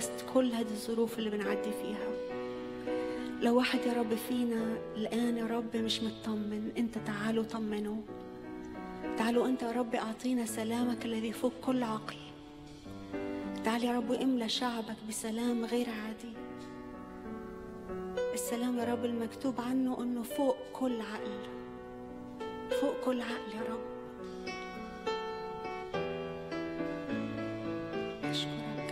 وسط كل هذه الظروف اللي بنعدي فيها لو واحد يا رب فينا الآن يا رب مش مطمن أنت تعالوا طمنه تعالوا أنت يا رب أعطينا سلامك الذي فوق كل عقل تعال يا رب املى شعبك بسلام غير عادي السلام يا رب المكتوب عنه انه فوق كل عقل فوق كل عقل يا رب أشكرك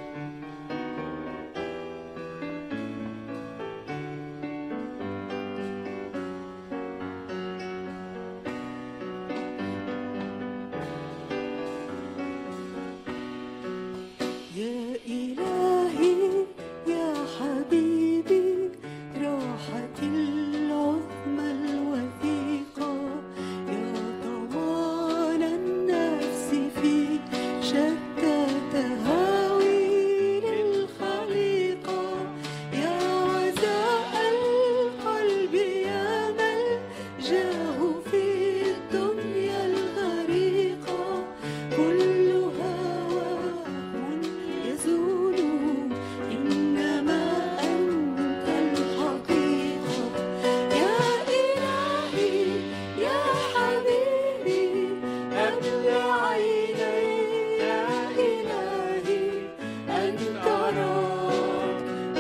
يا إلهي يا حبيبي راحتي العظمى الوثيقة يا ضمان النفس في شتى تهاوي الخليقة يا وزاء القلب يا ملجاه في الدنيا الغريقة كل هوى يزول إنما أنت الحقيقة يا إلهي يا حبيبي أملى عيني يا إلهي أن تراك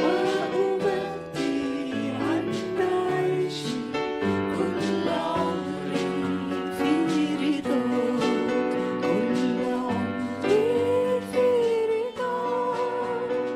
وأبدي عن عيشي كل عمري في رضاك كل عمري في رضاك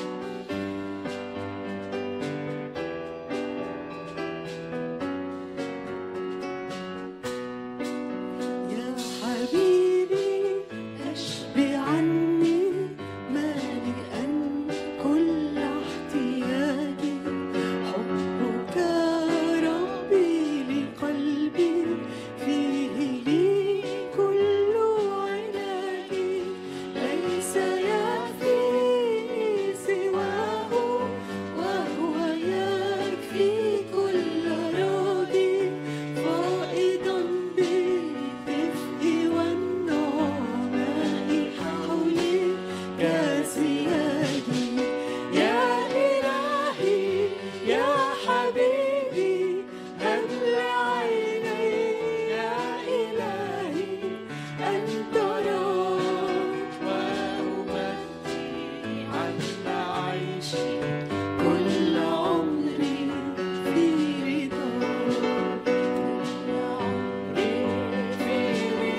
يا حبيبي اشبع عني مالئا كل احتياجي حبك ربي لقلبي فيه لي كل علاجي ليس يكفيني سواه وهو يكفي كل راضي فائضا بالدفء والنعماء حولي كسيادي يا إلهي يا حبيبي أملى عيني يا إلهي أن تراك وأبدي عن عيشي كل عمري في رضاك كل عمري في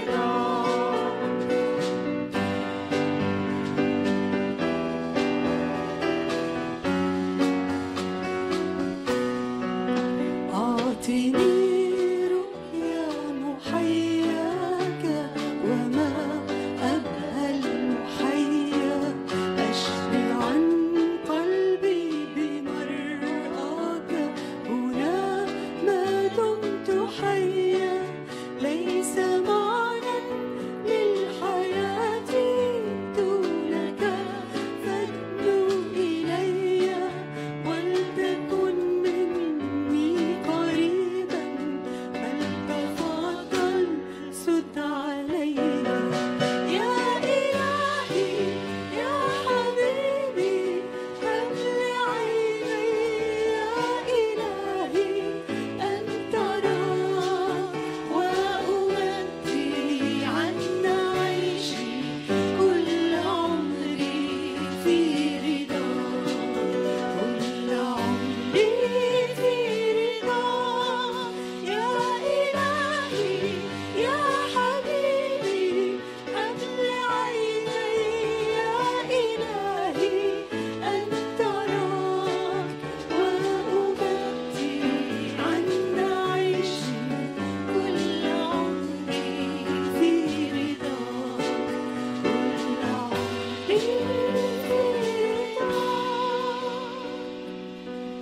رضاك أعطني رؤيا محياك وما أبهى المحيا أشفي عن قلبي بمرآك هنا ما دمت حيا ليس معنى للحياة دونك فادنو إلي ولتكن مني قريبا بل تفضل سد علينا يا إلهي يا حبيبي أملي عيني يا إلهي أن تراك وأودي عن عيشي كل عمري في رضاك كل عمري في رضاك يا إلهي يا حبيبي أملي عيني يا إلهي أن تراك وأبدي عن عيشي كل عمري في رضاك كل عمري في رضاك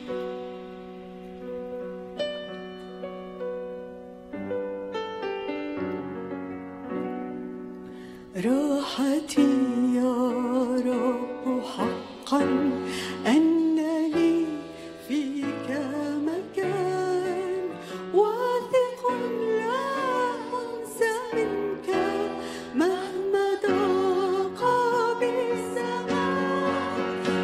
راحتي يا رب حقا أن لي فيك مكان واثق لا أنسى منك مهما ضاق بالزمان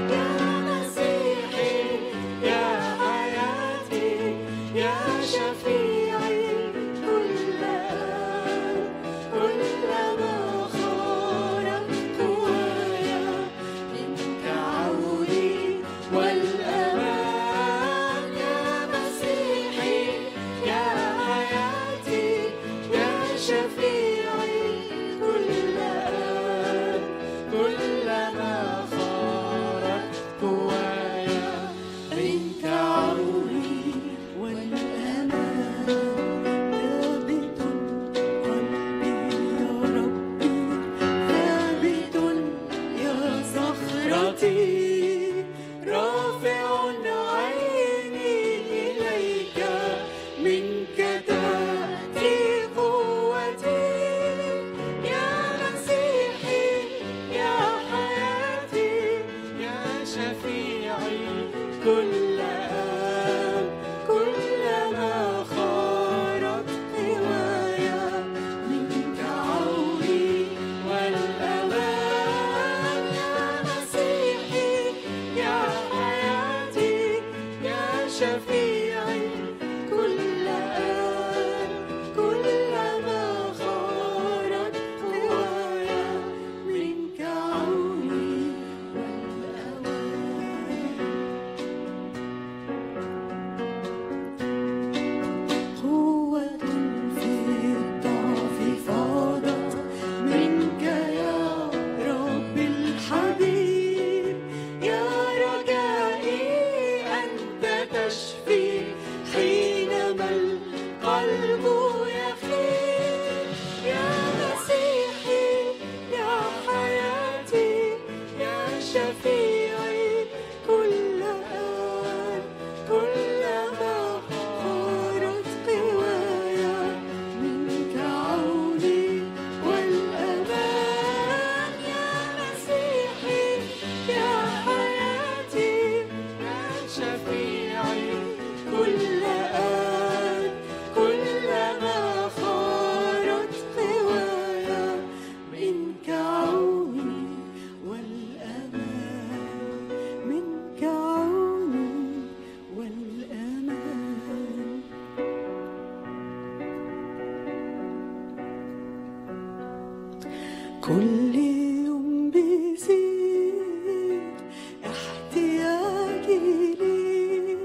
كل يوم بيزيد احتياجي ليك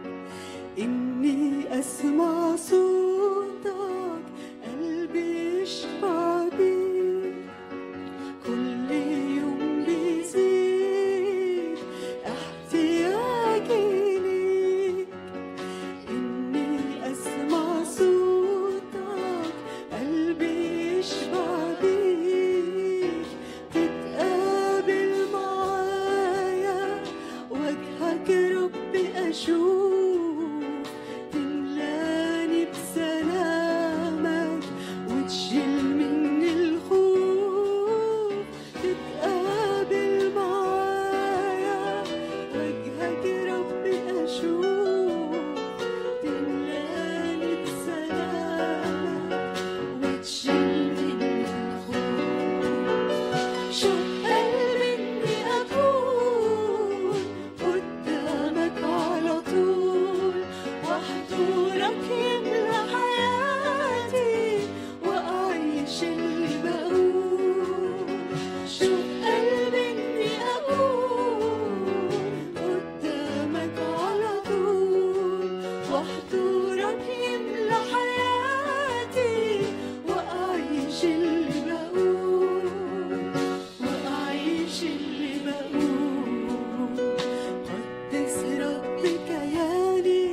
إني أسمع صوتك قلبي يشبع بيك كل يوم بيزيد احتياجي ليك إني أسمع صوتك قلبي يشبع بيك تتقابل معايا وجهك ربي أشوف تملاني بسلامك وتشيل مني الخوف تتقابل معايا وجهك ربي أشوف تملاني بسلامك وتشيل مني الخوف شو قلبي إني أكون قدامك على طول وحضورك يملى حياتي وأعيش اللي بقول شو قلبي إني أكون قدامك على طول وحضورك يملى حياتي وأعيش اللي بقول وأعيش اللي بقول قدس ربي كياني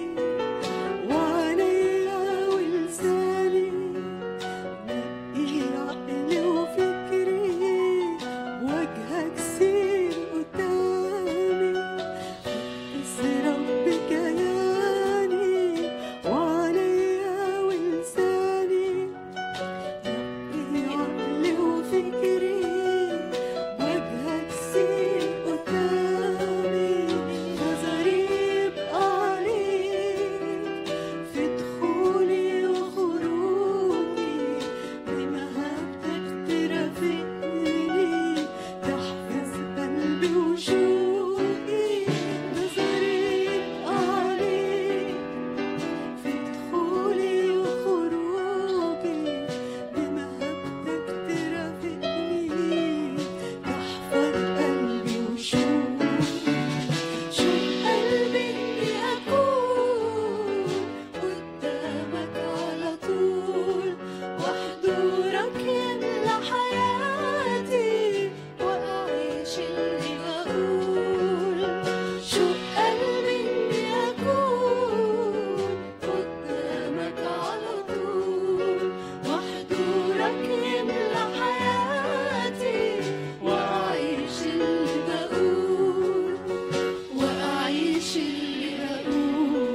وعينيا ولساني نقي عقلي وفكري وجهك سير قدامي قدس ربي كياني وعينيا ولساني نقي عقلي وفكري وجهك سير قدامي نظري يبقى عليك في دخولي وخروجي بمهابتك ترافقني تحفظ قلبي وشوقي نظري يبقى عليك في دخولي وخروجي بمهابتك ترافقني تحفظ قلبي وشوقي شو قلبي إني أكون قدامك على طول وحضورك يملى حياتي وأعيش اللي بقول شو قلبي إني أكون قدامك على طول وحضورك يملى حياتي وأعيش اللي بقول وأعيش اللي بقول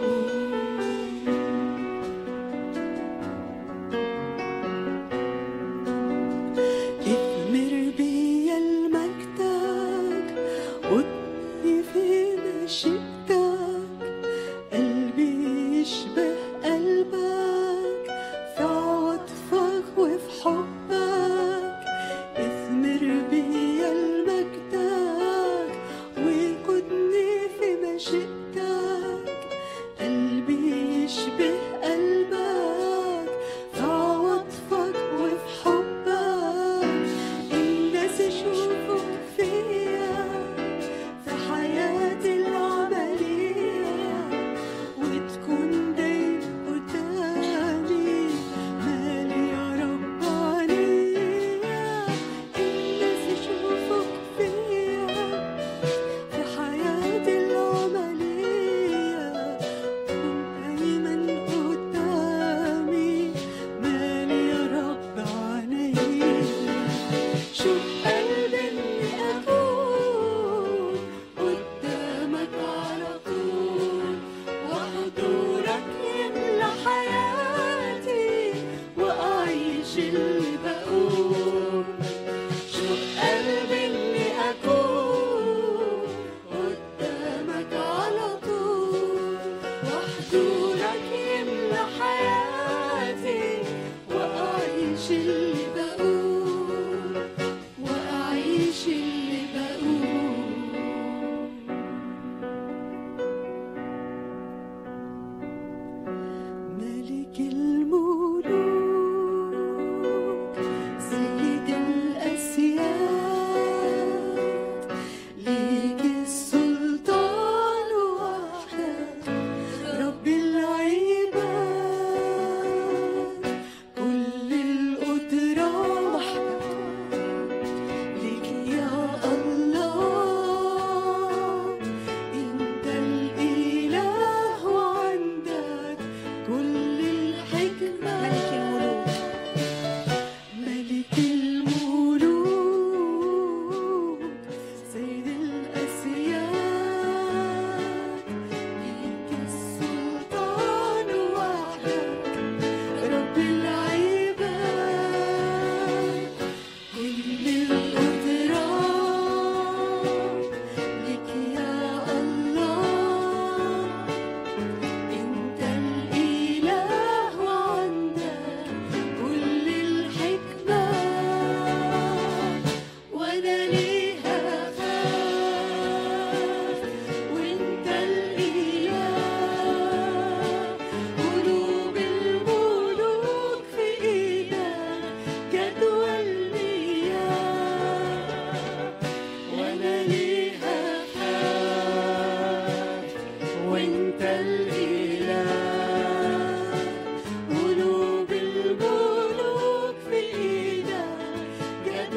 اثمر بيا المجدك قدني في مشيئتك قلبي يشبه قلبك في عطفك وفي حبك اثمر بيا المجدك وقدني في مشيئتك قلبي يشبه قلبك في عواطفك وفي حبك الناس يشوفوك فيا في حياتي العملية وتكون دايما قدامي مالي يا رب عليا الناس يشوفوك فيا في حياتي العملية كن دايما قدامي مالي يا رب عينيا شو قلبي إني أكون قدامك على طول وحضورك يملى حياتي وأعيش اللي بقول شو قلبي إني أكون قدامك على طول وحضورك يملى حياتي وأعيش اللي بقول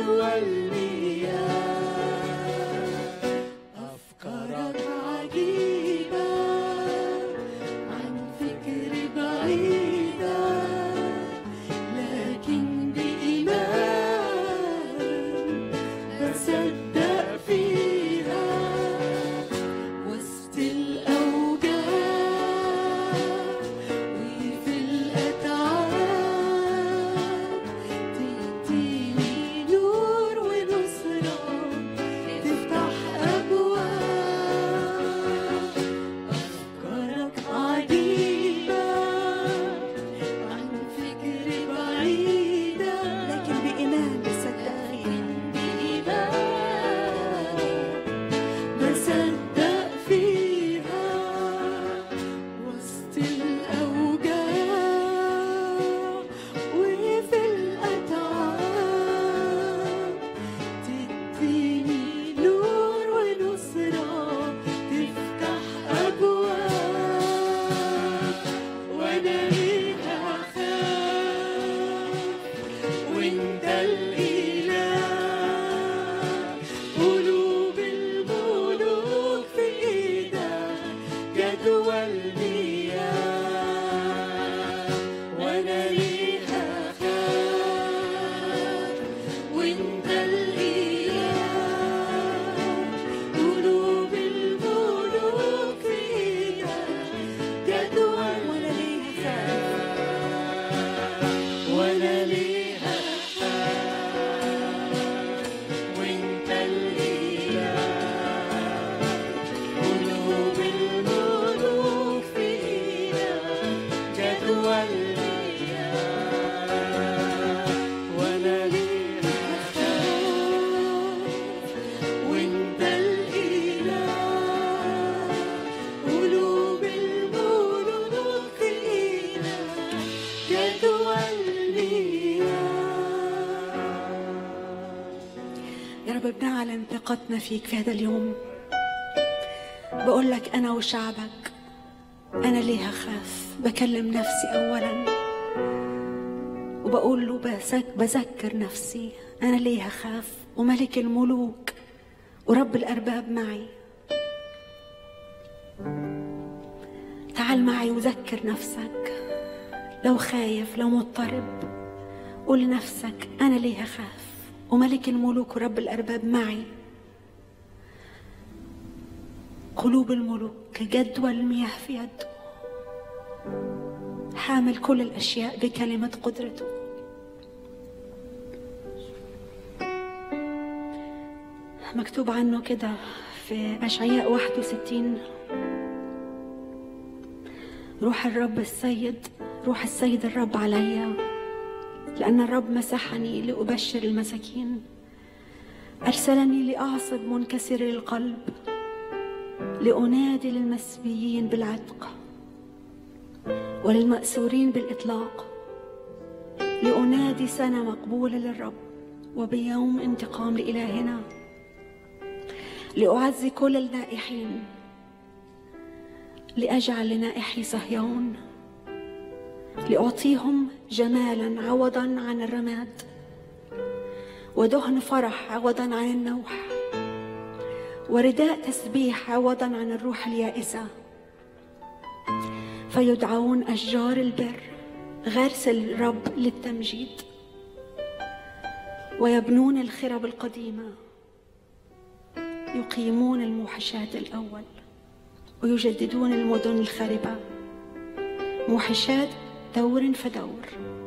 جدوى المياه أفكارك عجيبة عن فكر بعيدة لكن بإيمان بصدق فيها وسط الأوجاع وفي الأتعاب تديني نور ونصرة تفتح أبواب أفكارك عجيبة عن فكر بعيدة لكن بإيمان بصدق فيها بصدق فيها وسط الأوجاع وفي الأتعاب تديني نور ونصرة تفتح أبواب وأنا ليها أخاف وانت الإله قلوب الملوك في ايدك جدوى المياه وانا ليها خاف وانت الاله قلوب الملوك في ايدك جدوى ولا ليها وانا ليها وانت الاله قلوب الملوك في ايدك جدوى المياه وانا ليها وانت الاله قلوب الملوك في ايدك جدوى المياه يا رب بنعلن ثقتنا فيك في هذا اليوم بقول لك أنا وشعبك أنا ليه هخاف بكلم نفسي أولا وبقول له بسك بذكر نفسي أنا ليه هخاف وملك الملوك ورب الأرباب معي تعال معي وذكر نفسك لو خايف لو مضطرب قول لنفسك أنا ليه هخاف وملك الملوك ورب الأرباب معي قلوب الملوك كجدوى المياه في يده حامل كل الأشياء بكلمة قدرته مكتوب عنه كده في أشعياء 61 روح الرب السيد روح السيد الرب عليّ لأن الرب مسحني لأبشر المساكين أرسلني لأعصب منكسر القلب لأنادي للمسبيين بالعتق وللمأسورين بالإطلاق لأنادي سنة مقبولة للرب وبيوم انتقام لإلهنا لأعزي كل النائحين لأجعل لنائحي صهيون لأعطيهم جمالا عوضا عن الرماد ودهن فرح عوضا عن النوح ورداء تسبيح عوضا عن الروح اليائسة فيدعون أشجار البر غرس الرب للتمجيد ويبنون الخرب القديمة يقيمون الموحشات الأول ويجددون المدن الخاربة موحشات دور فدور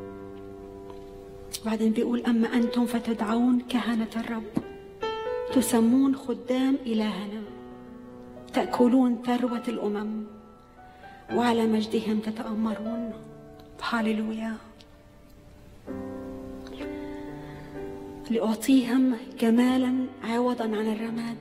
بعدين بيقول أما أنتم فتدعون كهنة الرب تسمون خدام إلهنا تأكلون ثروة الأمم وعلى مجدهم تتأمرون هاليلويا لأعطيهم جمالا عوضا عن الرماد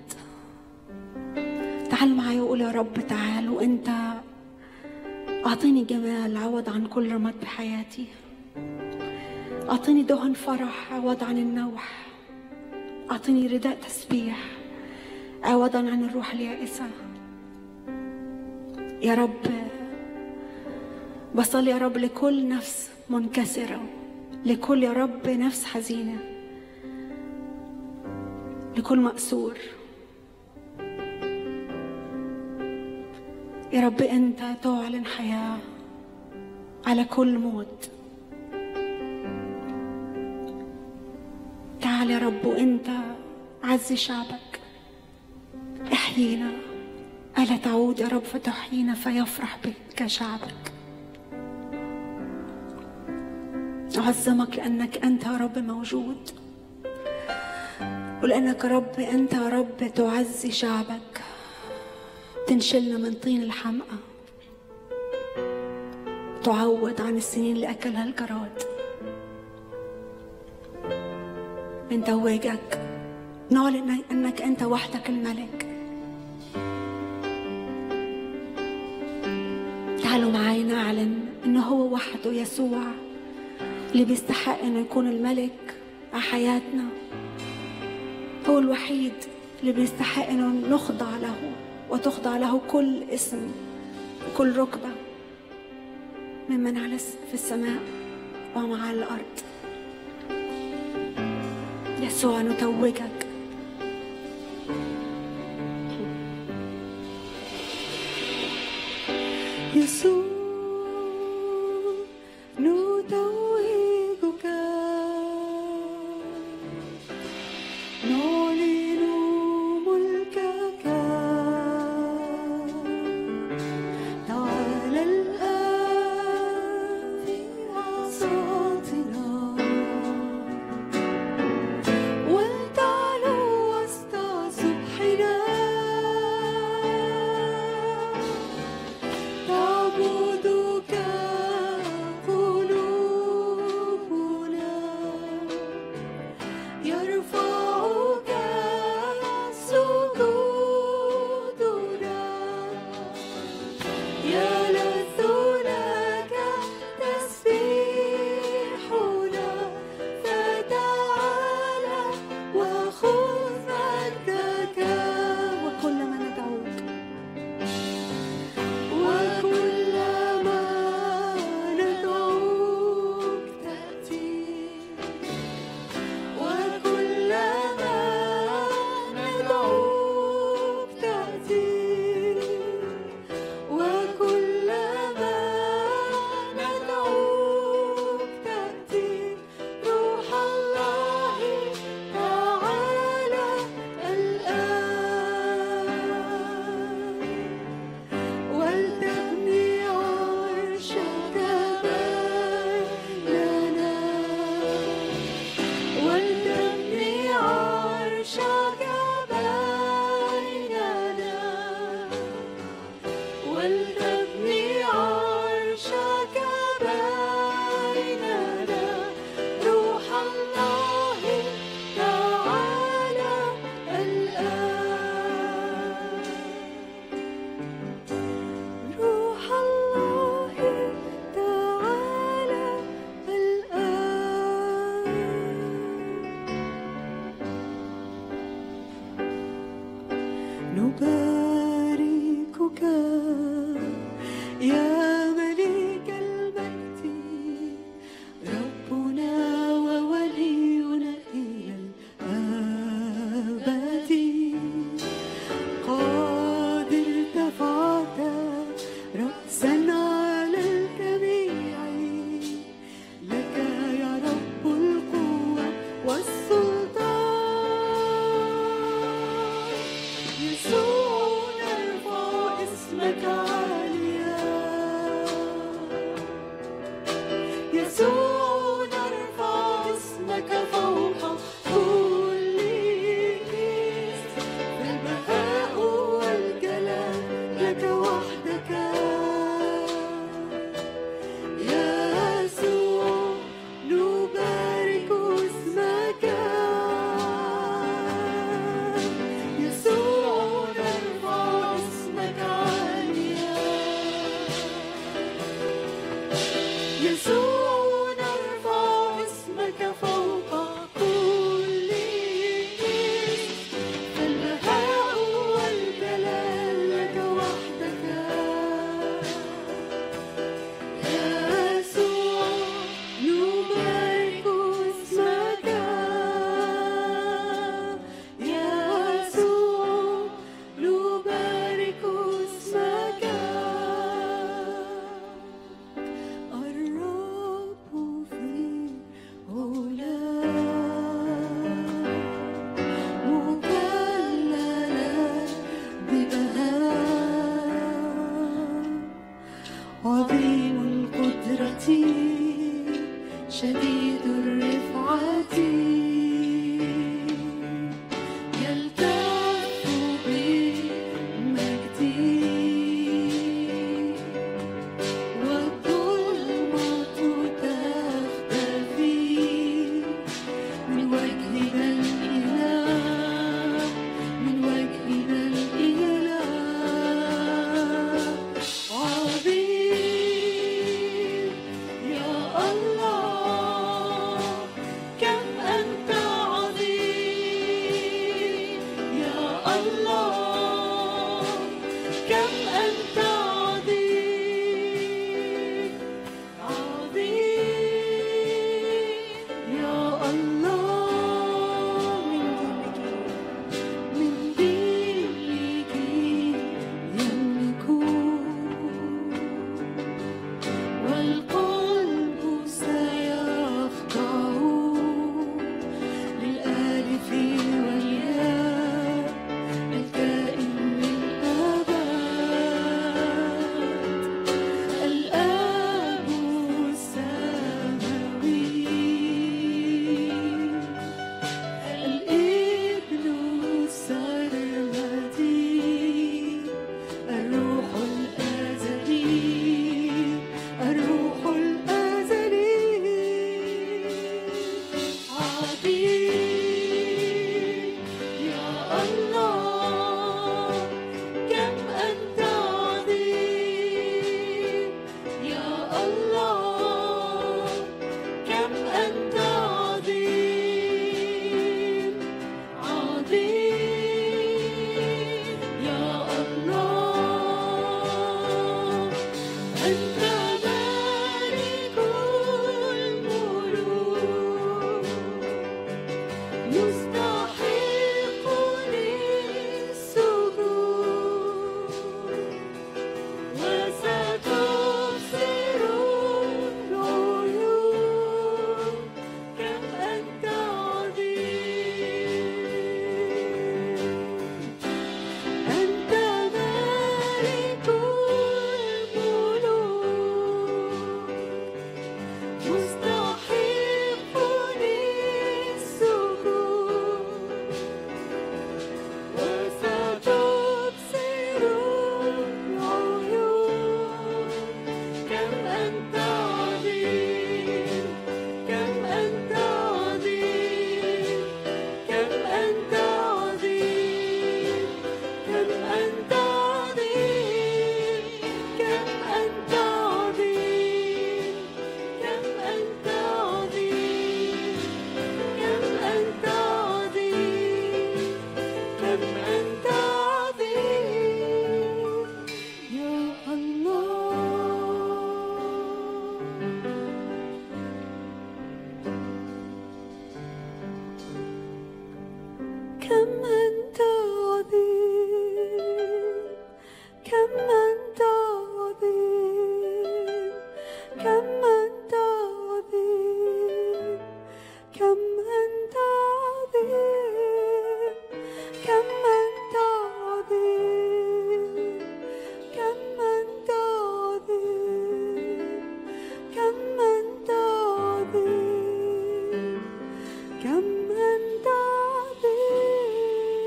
تعال معي وقول يا رب تعال وانت أعطيني جمال عوض عن كل رماد بحياتي أعطيني دهن فرح عوض عن النوح أعطيني رداء تسبيح عوضا عن الروح اليائسة يا رب بصلي يا رب لكل نفس منكسرة لكل يا رب نفس حزينة لكل مأسور يا رب أنت تعلن حياة على كل موت تعال يا رب وأنت عز شعبك احيينا ألا تعود يا رب فتحيينا فيفرح بك شعبك أعظمك لأنك أنت يا رب موجود ولأنك يا رب أنت يا رب تعزي شعبك تنشلنا من طين الحمقى تعوض عن السنين اللي أكلها الجراد من توجك نعلن أنك أنت وحدك الملك تعالوا معي نعلن أنه هو وحده يسوع اللي بيستحق أنه يكون الملك على حياتنا هو الوحيد اللي بيستحق أنه نخضع له وتخضع له كل اسم وكل ركبة ممن على في السماء وما على الأرض يسوع نتوجك يسوع نتوهجك نعلن ملكك تعالى الآن في عصاتنا ولتعلو وسط صبحنا تعبدك قلوبنا يرفعك سجودنا يلذ لك تسبيحنا فتعالى وخذ مجدك وكلما ندعوك وكلما ندعوك تأتي وكلما ندعوك تأتي وكلما ندعوك تأتي روح الله تعالى الآن ولتبني عرشك بيننا ولتبني عرشك بيننا ولتبني عرشك بيننا روح الله تعالى الآن روح الله تعالى الآن نباركك يا ملك المجد ربنا وولينا إلى الأبد قد ارتفعت رأسا على الجميع لك يا رب القوة والسلطان يسوع الله كم أنت عظيم عظيم يا الله من دينك يملكون والقلب سيخضع للآلف والياء الكائن للأبد الآب السماوي الابن السرمدي الروح الأزلي الروح الأزلي عظيم يا الله كم أنت عظيم يا الله كم أنت عظيم عظيم يا الله أنت مالك الملوك مستحق للسجود وستبصر العيون كم أنت عظيم أنت مالك الملوك مستحق للسجود وستبصر العيون كم أنت عظيم كم أنت عظيم كم أنت عظيم كم أنت عظيم كم أنت عظيم كم أنت عظيم كم أنت عظيم كم أنت عظيم يا الله كم أنت عظيم كم أنت عظيم كم أنت عظيم كم أنت عظيم كم أنت عظيم كم أنت عظيم كم أنت عظيم كم أنت عظيم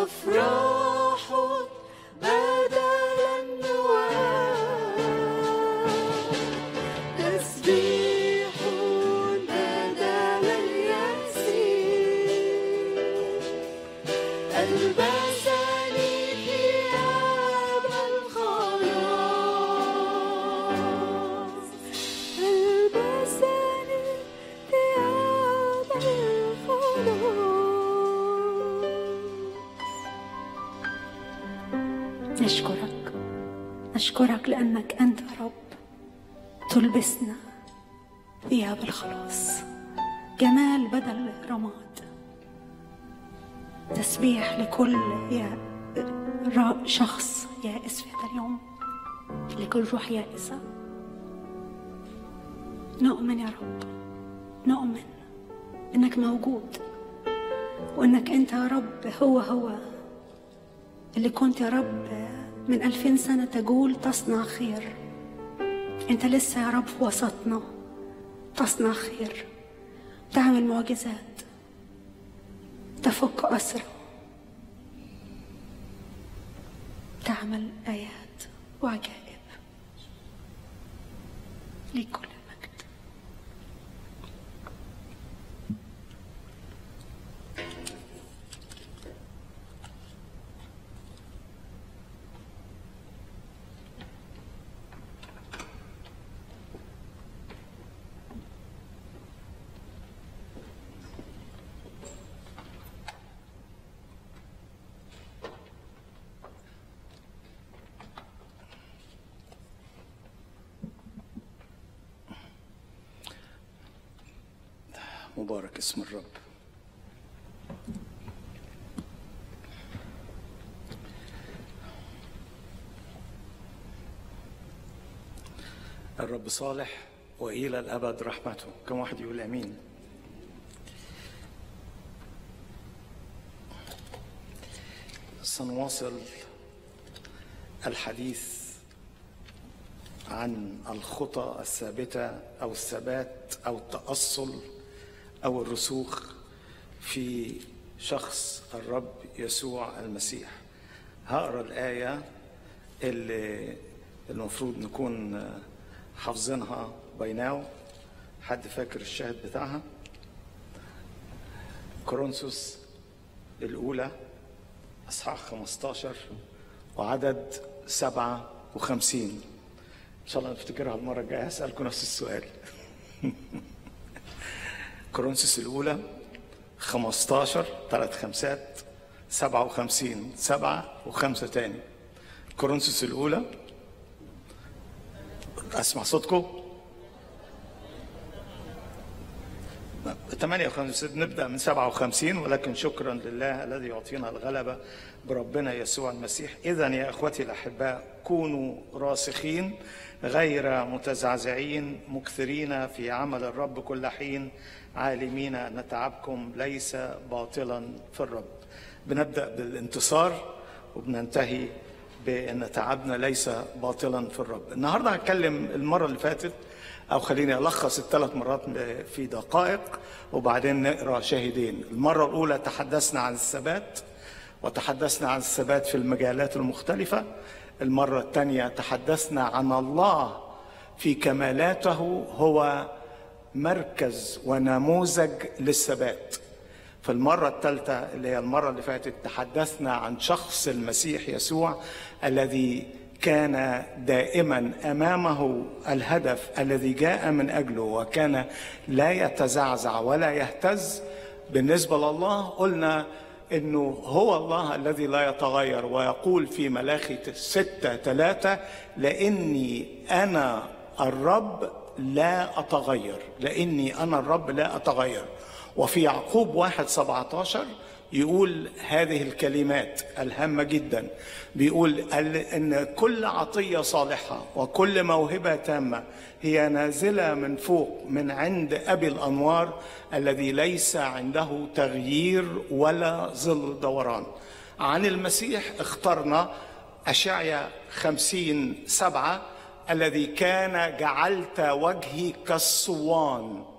أفراح بدل النواه تسبيح بدل اليأس ألبسني ثياب الخلاص ألبسني ثياب الخلاص نشكرك نشكرك لأنك أنت رب تلبسنا ثياب الخلاص جمال بدل رماد تسبيح لكل يا را- شخص يائس في هذا اليوم لكل روح يائسة نؤمن يا رب نؤمن انك موجود وانك انت يا رب هو هو اللي كنت يا رب من ألفين سنة تقول تصنع خير أنت لسه يا رب في وسطنا تصنع خير تعمل معجزات تفك أسرى تعمل آيات وعجائب ليك كل المجد مبارك اسم الرب الرب صالح والى الابد رحمته كم واحد يقول امين سنواصل الحديث عن الخطى الثابته او الثبات او التاصل او الرسوخ في شخص الرب يسوع المسيح هقرا الايه اللي المفروض نكون حافظينها بيناو حد فاكر الشاهد بتاعها كورنثوس الاولى اصحاح 15 وعدد 57 ان شاء الله نفتكرها المره الجايه هسالكم نفس السؤال كورنثوس الأولى 15 ثلاث خمسات 57 سبعة وخمسة تاني كورنثوس الأولى أسمع صوتكم 58 نبدأ من 57 ولكن شكرا لله الذي يعطينا الغلبة بربنا يسوع المسيح إذا يا إخوتي الأحباء كونوا راسخين غير متزعزعين مكثرين في عمل الرب كل حين عالمين أن تعبكم ليس باطلا في الرب بنبدأ بالانتصار وبننتهي بأن تعبنا ليس باطلا في الرب النهاردة هتكلم المرة اللي فاتت أو خليني ألخص الثلاث مرات في دقائق وبعدين نقرأ شاهدين المرة الأولى تحدثنا عن الثبات وتحدثنا عن الثبات في المجالات المختلفة المرة الثانية تحدثنا عن الله في كمالاته هو مركز ونموذج للثبات في المرة الثالثة اللي هي المرة اللي فاتت تحدثنا عن شخص المسيح يسوع الذي كان دائما امامه الهدف الذي جاء من اجله وكان لا يتزعزع ولا يهتز بالنسبه لله قلنا انه هو الله الذي لا يتغير ويقول في ملاخي ستة ثلاثة لاني انا الرب لا اتغير لاني انا الرب لا اتغير وفي يعقوب واحد سبعة عشر يقول هذه الكلمات الهامة جدا بيقول ان كل عطية صالحة وكل موهبة تامة هي نازلة من فوق من عند أبي الأنوار الذي ليس عنده تغيير ولا ظل دوران عن المسيح اخترنا أشعيا خمسين سبعة الذي كان جعلت وجهي كالصوان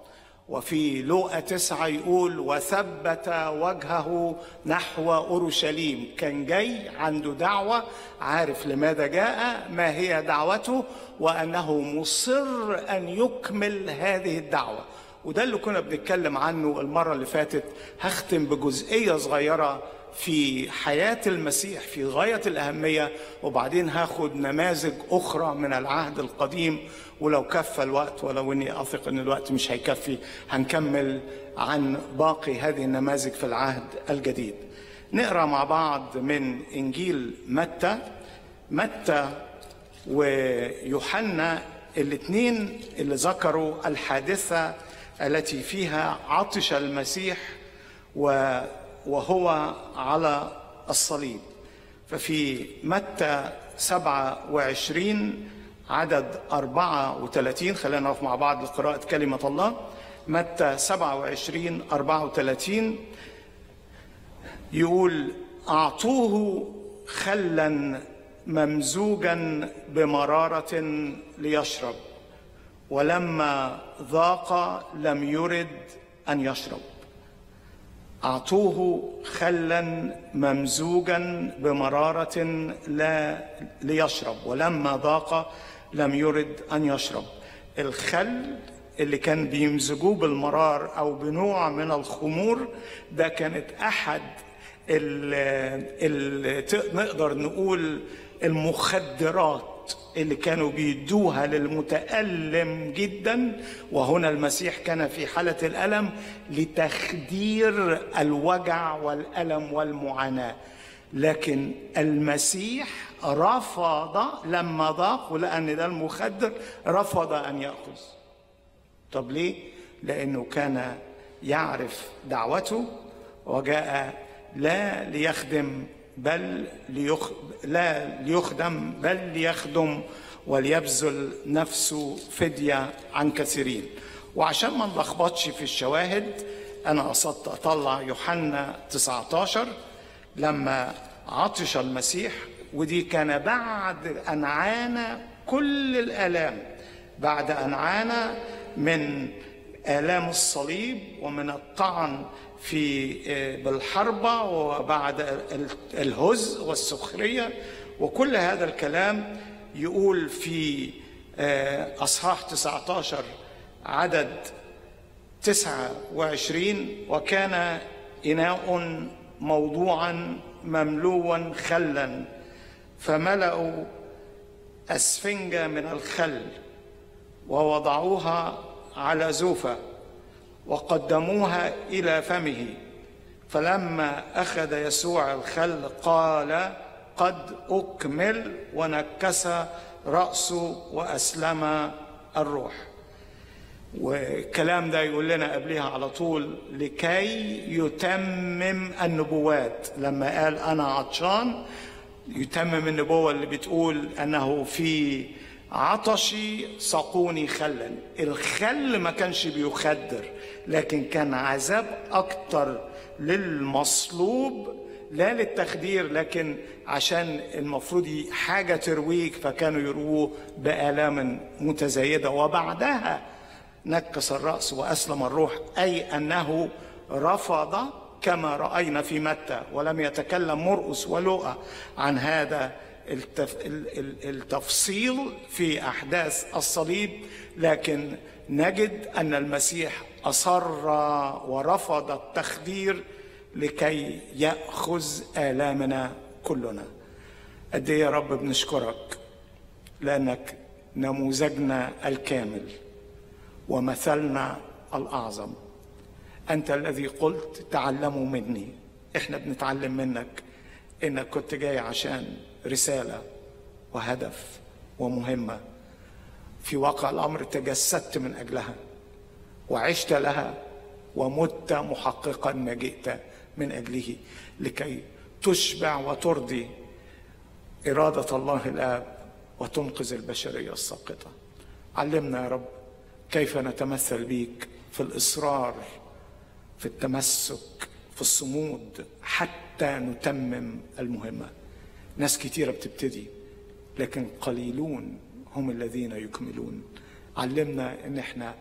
وفي لوقا تسعة يقول وثبت وجهه نحو أورشليم كان جاي عنده دعوة عارف لماذا جاء ما هي دعوته وأنه مصر أن يكمل هذه الدعوة وده اللي كنا بنتكلم عنه المرة اللي فاتت هختم بجزئية صغيرة في حياة المسيح في غاية الأهمية وبعدين هاخد نماذج أخرى من العهد القديم ولو كفى الوقت ولو إني أثق إن الوقت مش هيكفي هنكمل عن باقي هذه النماذج في العهد الجديد نقرأ مع بعض من إنجيل متى متى ويوحنا الاثنين اللي ذكروا الحادثة التي فيها عطش المسيح و وهو على الصليب ففي متى 27 عدد 34 خلينا نقف مع بعض لقراءة كلمة الله متى 27 34 يقول أعطوه خلا ممزوجا بمرارة ليشرب ولما ذاق لم يرد أن يشرب أعطوه خلا ممزوجا بمرارة لا ليشرب ولما ذاق لم يرد أن يشرب الخل اللي كان بيمزجوه بالمرار أو بنوع من الخمور ده كانت أحد اللي نقدر نقول المخدرات اللي كانوا بيدوها للمتألم جدا وهنا المسيح كان في حالة الألم لتخدير الوجع والألم والمعاناة لكن المسيح رفض لما ضاق ولقى ان ده المخدر رفض ان ياخذ طب ليه لانه كان يعرف دعوته وجاء لا ليخدم بل ليخ... لا ليخدم بل ليخدم وليبذل نفسه فدية عن كثيرين وعشان ما نلخبطش في الشواهد أنا قصدت أطلع يوحنا 19 لما عطش المسيح ودي كان بعد أن عانى كل الآلام بعد أن عانى من آلام الصليب ومن الطعن في بالحربة وبعد الهز والسخرية وكل هذا الكلام يقول في أصحاح 19 عدد 29 وكان إناء موضوعا مملوا خلا فملأوا أسفنجة من الخل ووضعوها على زوفه وقدموها الى فمه فلما اخذ يسوع الخل قال قد اكمل ونكس راسه واسلم الروح والكلام ده يقول لنا قبلها على طول لكي يتمم النبوات لما قال انا عطشان يتمم النبوه اللي بتقول انه في عطشي سقوني خلا الخل ما كانش بيخدر لكن كان عذاب اكتر للمصلوب لا للتخدير لكن عشان المفروض حاجه ترويك فكانوا يرووه بالام متزايده وبعدها نكس الراس واسلم الروح اي انه رفض كما راينا في متى ولم يتكلم مرقس ولوقا عن هذا التف... التفصيل في احداث الصليب لكن نجد ان المسيح اصر ورفض التخدير لكي ياخذ الامنا كلنا قد ايه يا رب بنشكرك لانك نموذجنا الكامل ومثلنا الاعظم انت الذي قلت تعلموا مني احنا بنتعلم منك انك كنت جاي عشان رساله وهدف ومهمه في واقع الامر تجسدت من اجلها وعشت لها ومت محققا ما جئت من اجله لكي تشبع وترضي اراده الله الاب وتنقذ البشريه الساقطه علمنا يا رب كيف نتمثل بيك في الاصرار في التمسك في الصمود حتى نتمم المهمه ناس كتيره بتبتدي لكن قليلون هم الذين يكملون علمنا ان احنا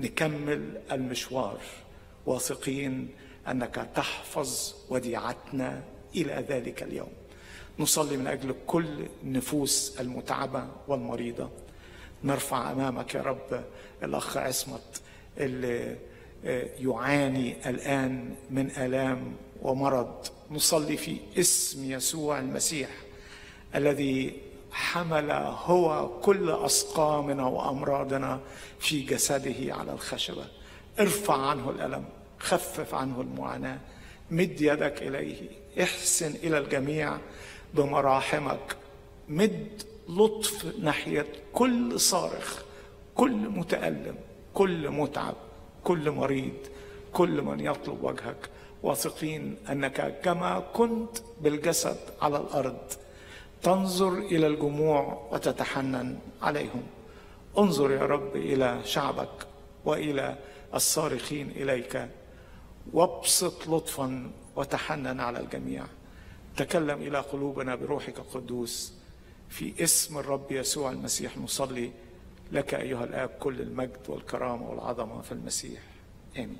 نكمل المشوار واثقين انك تحفظ وديعتنا الى ذلك اليوم نصلي من اجل كل النفوس المتعبه والمريضه نرفع امامك يا رب الاخ عصمت اللي يعاني الان من الام ومرض نصلي في اسم يسوع المسيح الذي حمل هو كل اسقامنا وامراضنا في جسده على الخشبه ارفع عنه الالم خفف عنه المعاناه مد يدك اليه احسن الى الجميع بمراحمك مد لطف ناحيه كل صارخ كل متالم كل متعب كل مريض كل من يطلب وجهك واثقين انك كما كنت بالجسد على الارض تنظر الى الجموع وتتحنن عليهم انظر يا رب الى شعبك والى الصارخين اليك وابسط لطفا وتحنن على الجميع تكلم الى قلوبنا بروحك القدوس في اسم الرب يسوع المسيح نصلي لك ايها الاب كل المجد والكرامه والعظمه في المسيح امين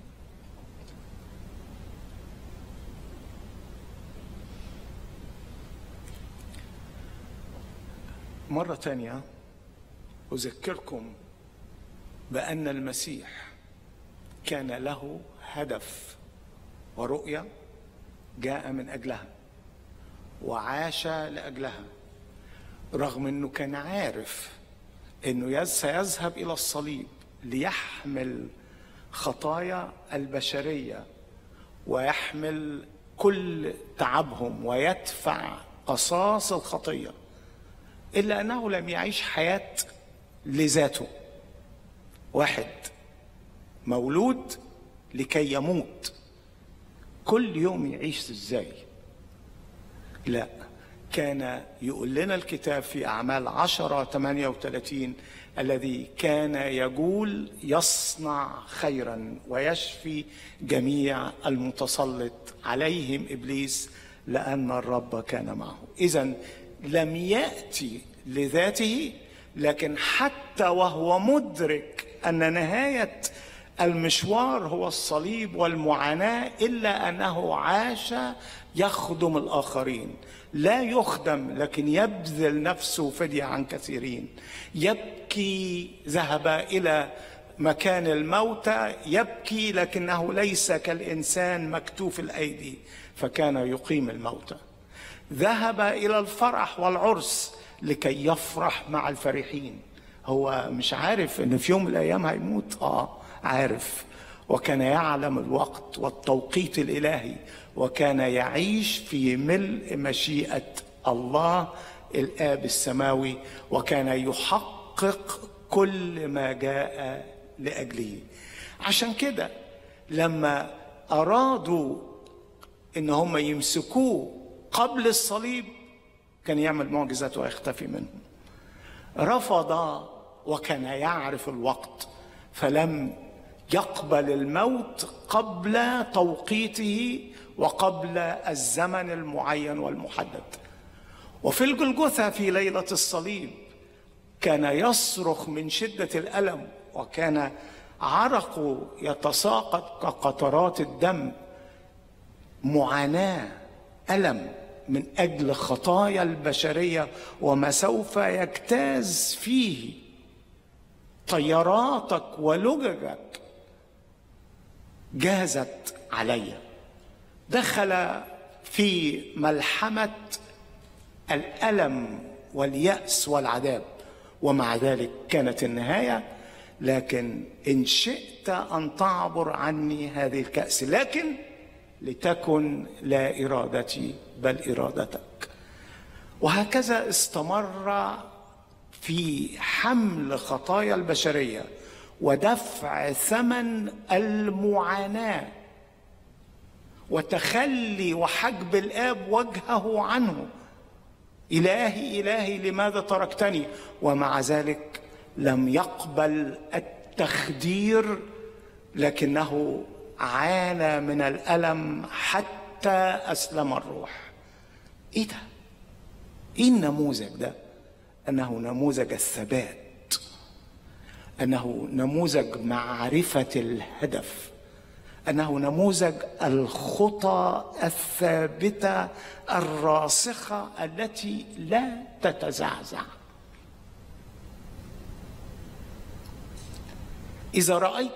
مرة تانية أذكركم بأن المسيح كان له هدف ورؤية جاء من أجلها وعاش لأجلها رغم أنه كان عارف أنه سيذهب إلى الصليب ليحمل خطايا البشرية ويحمل كل تعبهم ويدفع قصاص الخطيه إلا أنه لم يعيش حياة لذاته واحد مولود لكي يموت كل يوم يعيش ازاي لا كان يقول لنا الكتاب في أعمال عشرة 38 الذي كان يقول يصنع خيرا ويشفي جميع المتسلط عليهم إبليس لأن الرب كان معه إذا لم ياتي لذاته لكن حتى وهو مدرك ان نهايه المشوار هو الصليب والمعاناه الا انه عاش يخدم الاخرين لا يخدم لكن يبذل نفسه فديه عن كثيرين يبكي ذهب الى مكان الموتى يبكي لكنه ليس كالانسان مكتوف الايدي فكان يقيم الموتى ذهب الى الفرح والعرس لكي يفرح مع الفرحين هو مش عارف ان في يوم من الايام هيموت اه عارف وكان يعلم الوقت والتوقيت الالهي وكان يعيش في ملء مشيئه الله الاب السماوي وكان يحقق كل ما جاء لاجله عشان كده لما ارادوا ان هم يمسكوه قبل الصليب كان يعمل معجزات ويختفي منهم رفض وكان يعرف الوقت فلم يقبل الموت قبل توقيته وقبل الزمن المعين والمحدد وفي الجلجثة في ليلة الصليب كان يصرخ من شدة الألم وكان عرقه يتساقط كقطرات الدم معاناة ألم من اجل خطايا البشريه وما سوف يجتاز فيه طياراتك ولججك جازت علي دخل في ملحمه الالم والياس والعذاب ومع ذلك كانت النهايه لكن ان شئت ان تعبر عني هذه الكاس لكن لتكن لا ارادتي بل ارادتك وهكذا استمر في حمل خطايا البشريه ودفع ثمن المعاناه وتخلي وحجب الاب وجهه عنه الهي الهي لماذا تركتني ومع ذلك لم يقبل التخدير لكنه عانى من الالم حتى اسلم الروح ايه ده ايه النموذج ده انه نموذج الثبات انه نموذج معرفه الهدف انه نموذج الخطى الثابته الراسخه التي لا تتزعزع اذا رايت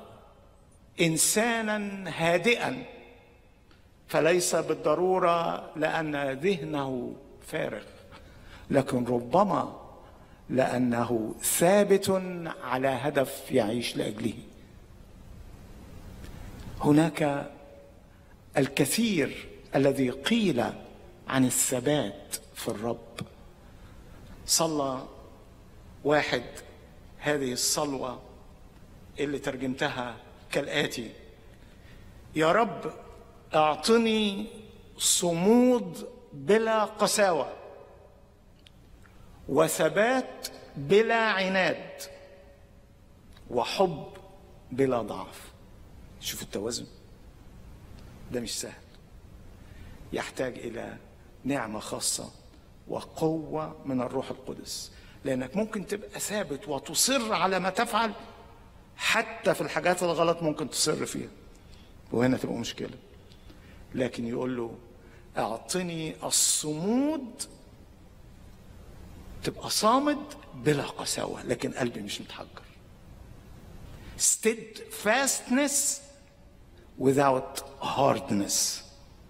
انسانا هادئا فليس بالضروره لان ذهنه فارغ لكن ربما لانه ثابت على هدف يعيش لاجله هناك الكثير الذي قيل عن الثبات في الرب صلى واحد هذه الصلوه اللي ترجمتها كالاتي يا رب اعطني صمود بلا قساوه وثبات بلا عناد وحب بلا ضعف شوف التوازن ده مش سهل يحتاج الى نعمه خاصه وقوه من الروح القدس لانك ممكن تبقى ثابت وتصر على ما تفعل حتى في الحاجات الغلط ممكن تصر فيها وهنا تبقى مشكله لكن يقول له اعطني الصمود تبقى صامد بلا قساوه لكن قلبي مش متحجر steadfastness without hardness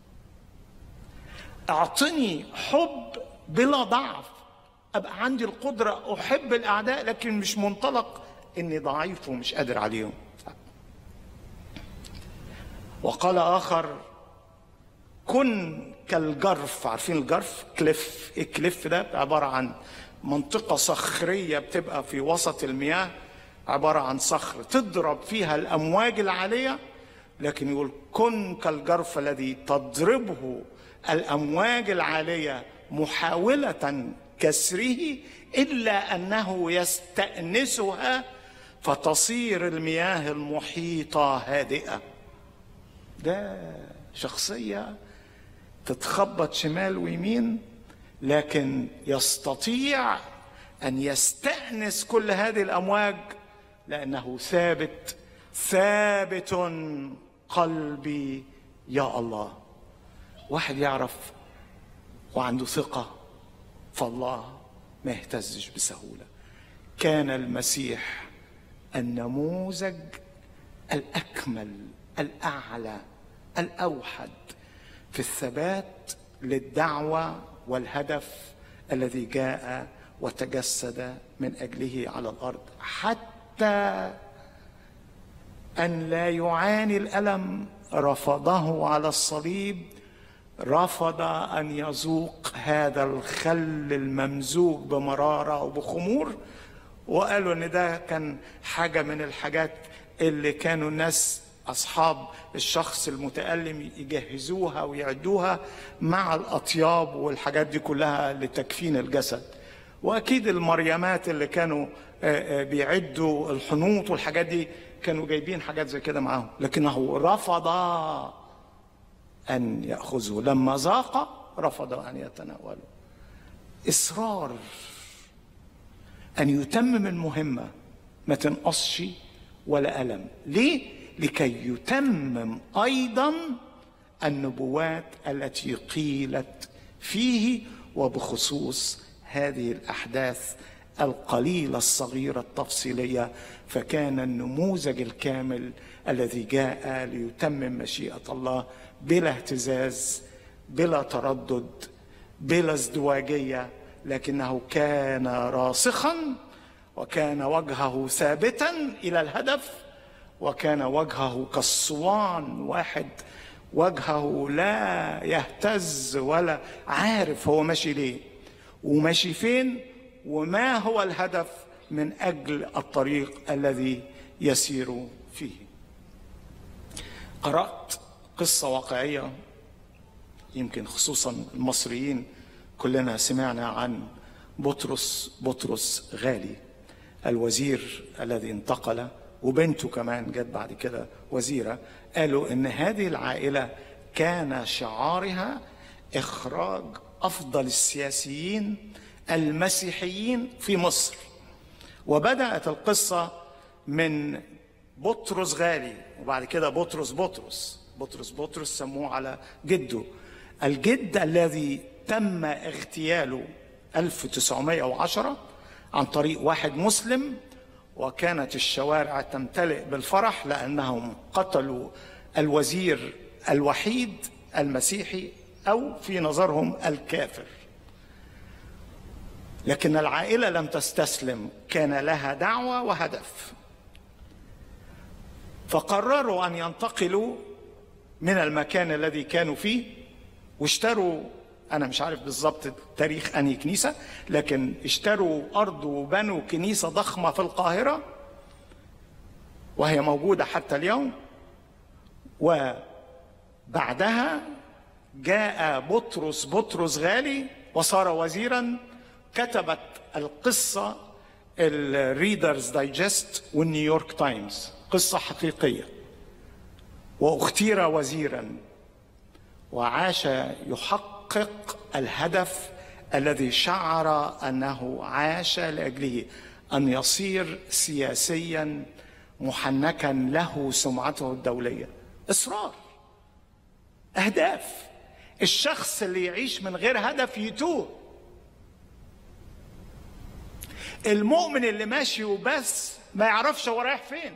اعطني حب بلا ضعف ابقى عندي القدره احب الاعداء لكن مش منطلق اني ضعيف ومش قادر عليهم وقال اخر كن كالجرف عارفين الجرف كليف الكليف ده عباره عن منطقه صخريه بتبقى في وسط المياه عباره عن صخر تضرب فيها الامواج العاليه لكن يقول كن كالجرف الذي تضربه الامواج العاليه محاوله كسره الا انه يستانسها فتصير المياه المحيطه هادئه ده شخصيه تتخبط شمال ويمين لكن يستطيع ان يستانس كل هذه الامواج لانه ثابت ثابت قلبي يا الله واحد يعرف وعنده ثقه فالله ما يهتزش بسهوله كان المسيح النموذج الاكمل الاعلى الاوحد في الثبات للدعوه والهدف الذي جاء وتجسد من اجله على الارض حتى ان لا يعاني الالم رفضه على الصليب رفض ان يذوق هذا الخل الممزوج بمراره وبخمور وقالوا ان ده كان حاجه من الحاجات اللي كانوا الناس اصحاب الشخص المتالم يجهزوها ويعدوها مع الاطياب والحاجات دي كلها لتكفين الجسد واكيد المريمات اللي كانوا بيعدوا الحنوط والحاجات دي كانوا جايبين حاجات زي كده معاهم لكنه رفض ان ياخذه لما ذاق رفض ان يتناوله اصرار ان يتمم المهمه ما تنقصش ولا الم ليه لكي يتمم ايضا النبوات التي قيلت فيه وبخصوص هذه الاحداث القليله الصغيره التفصيليه فكان النموذج الكامل الذي جاء ليتمم مشيئه الله بلا اهتزاز بلا تردد بلا ازدواجيه لكنه كان راسخا وكان وجهه ثابتا الى الهدف وكان وجهه كالصوان واحد وجهه لا يهتز ولا عارف هو ماشي ليه وماشي فين وما هو الهدف من اجل الطريق الذي يسير فيه قرات قصه واقعيه يمكن خصوصا المصريين كلنا سمعنا عن بطرس بطرس غالي الوزير الذي انتقل وبنته كمان جت بعد كده وزيره قالوا ان هذه العائله كان شعارها اخراج افضل السياسيين المسيحيين في مصر وبدأت القصة من بطرس غالي وبعد كده بطرس بطرس بطرس بطرس سموه على جده الجد الذي تم اغتياله 1910 عن طريق واحد مسلم وكانت الشوارع تمتلئ بالفرح لانهم قتلوا الوزير الوحيد المسيحي او في نظرهم الكافر لكن العائله لم تستسلم كان لها دعوه وهدف فقرروا ان ينتقلوا من المكان الذي كانوا فيه واشتروا انا مش عارف بالظبط تاريخ انهي كنيسه لكن اشتروا ارض وبنوا كنيسه ضخمه في القاهره وهي موجوده حتى اليوم وبعدها جاء بطرس بطرس غالي وصار وزيرا كتبت القصه الريدرز دايجست والنيويورك تايمز قصه حقيقيه واختير وزيرا وعاش يحقق الهدف الذي شعر انه عاش لاجله ان يصير سياسيا محنكا له سمعته الدوليه اصرار اهداف الشخص اللي يعيش من غير هدف يتوه المؤمن اللي ماشي وبس ما يعرفش هو رايح فين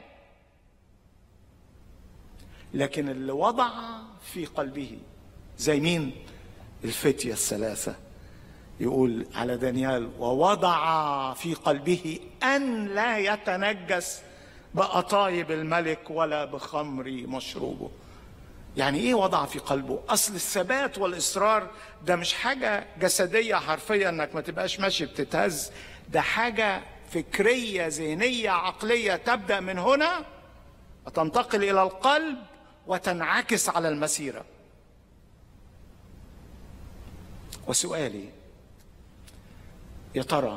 لكن اللي وضع في قلبه زي مين الفتية الثلاثة يقول على دانيال ووضع في قلبه أن لا يتنجس بأطايب الملك ولا بخمر مشروبه يعني ايه وضع في قلبه اصل الثبات والاصرار ده مش حاجه جسديه حرفيه انك ما تبقاش ماشي بتتهز ده حاجه فكريه ذهنيه عقليه تبدا من هنا وتنتقل الى القلب وتنعكس على المسيره وسؤالي يا ترى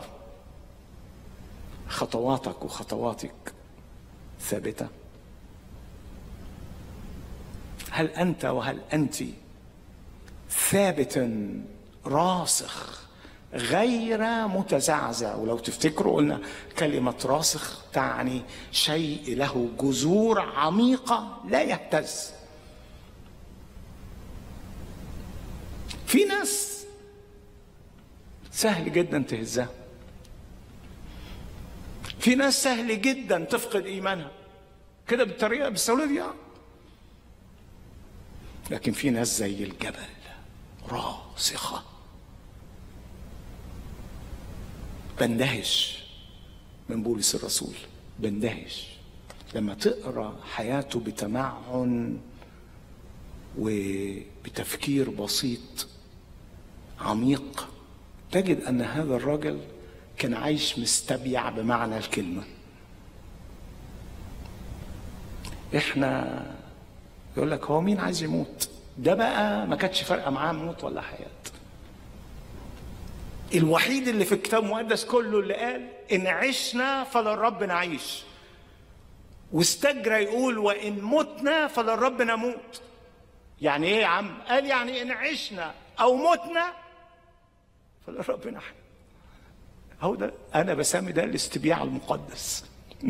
خطواتك وخطواتك ثابته هل انت وهل انت ثابت راسخ غير متزعزع ولو تفتكروا قلنا كلمة راسخ تعني شيء له جذور عميقة لا يهتز في ناس سهل جدا تهزها في ناس سهل جدا تفقد ايمانها كده بالطريقه بالسهوله دي لكن في ناس زي الجبل راسخه بندهش من بولس الرسول بندهش لما تقرا حياته بتمعن وبتفكير بسيط عميق تجد ان هذا الرجل كان عايش مستبيع بمعنى الكلمه احنا يقول لك هو مين عايز يموت ده بقى ما كانتش فارقه معاه موت ولا حياه الوحيد اللي في الكتاب المقدس كله اللي قال ان عشنا فللرب نعيش واستجرى يقول وان متنا فللرب نموت يعني ايه يا عم قال يعني ان عشنا او متنا فللرب نحن هو ده انا بسمي ده الاستبياع المقدس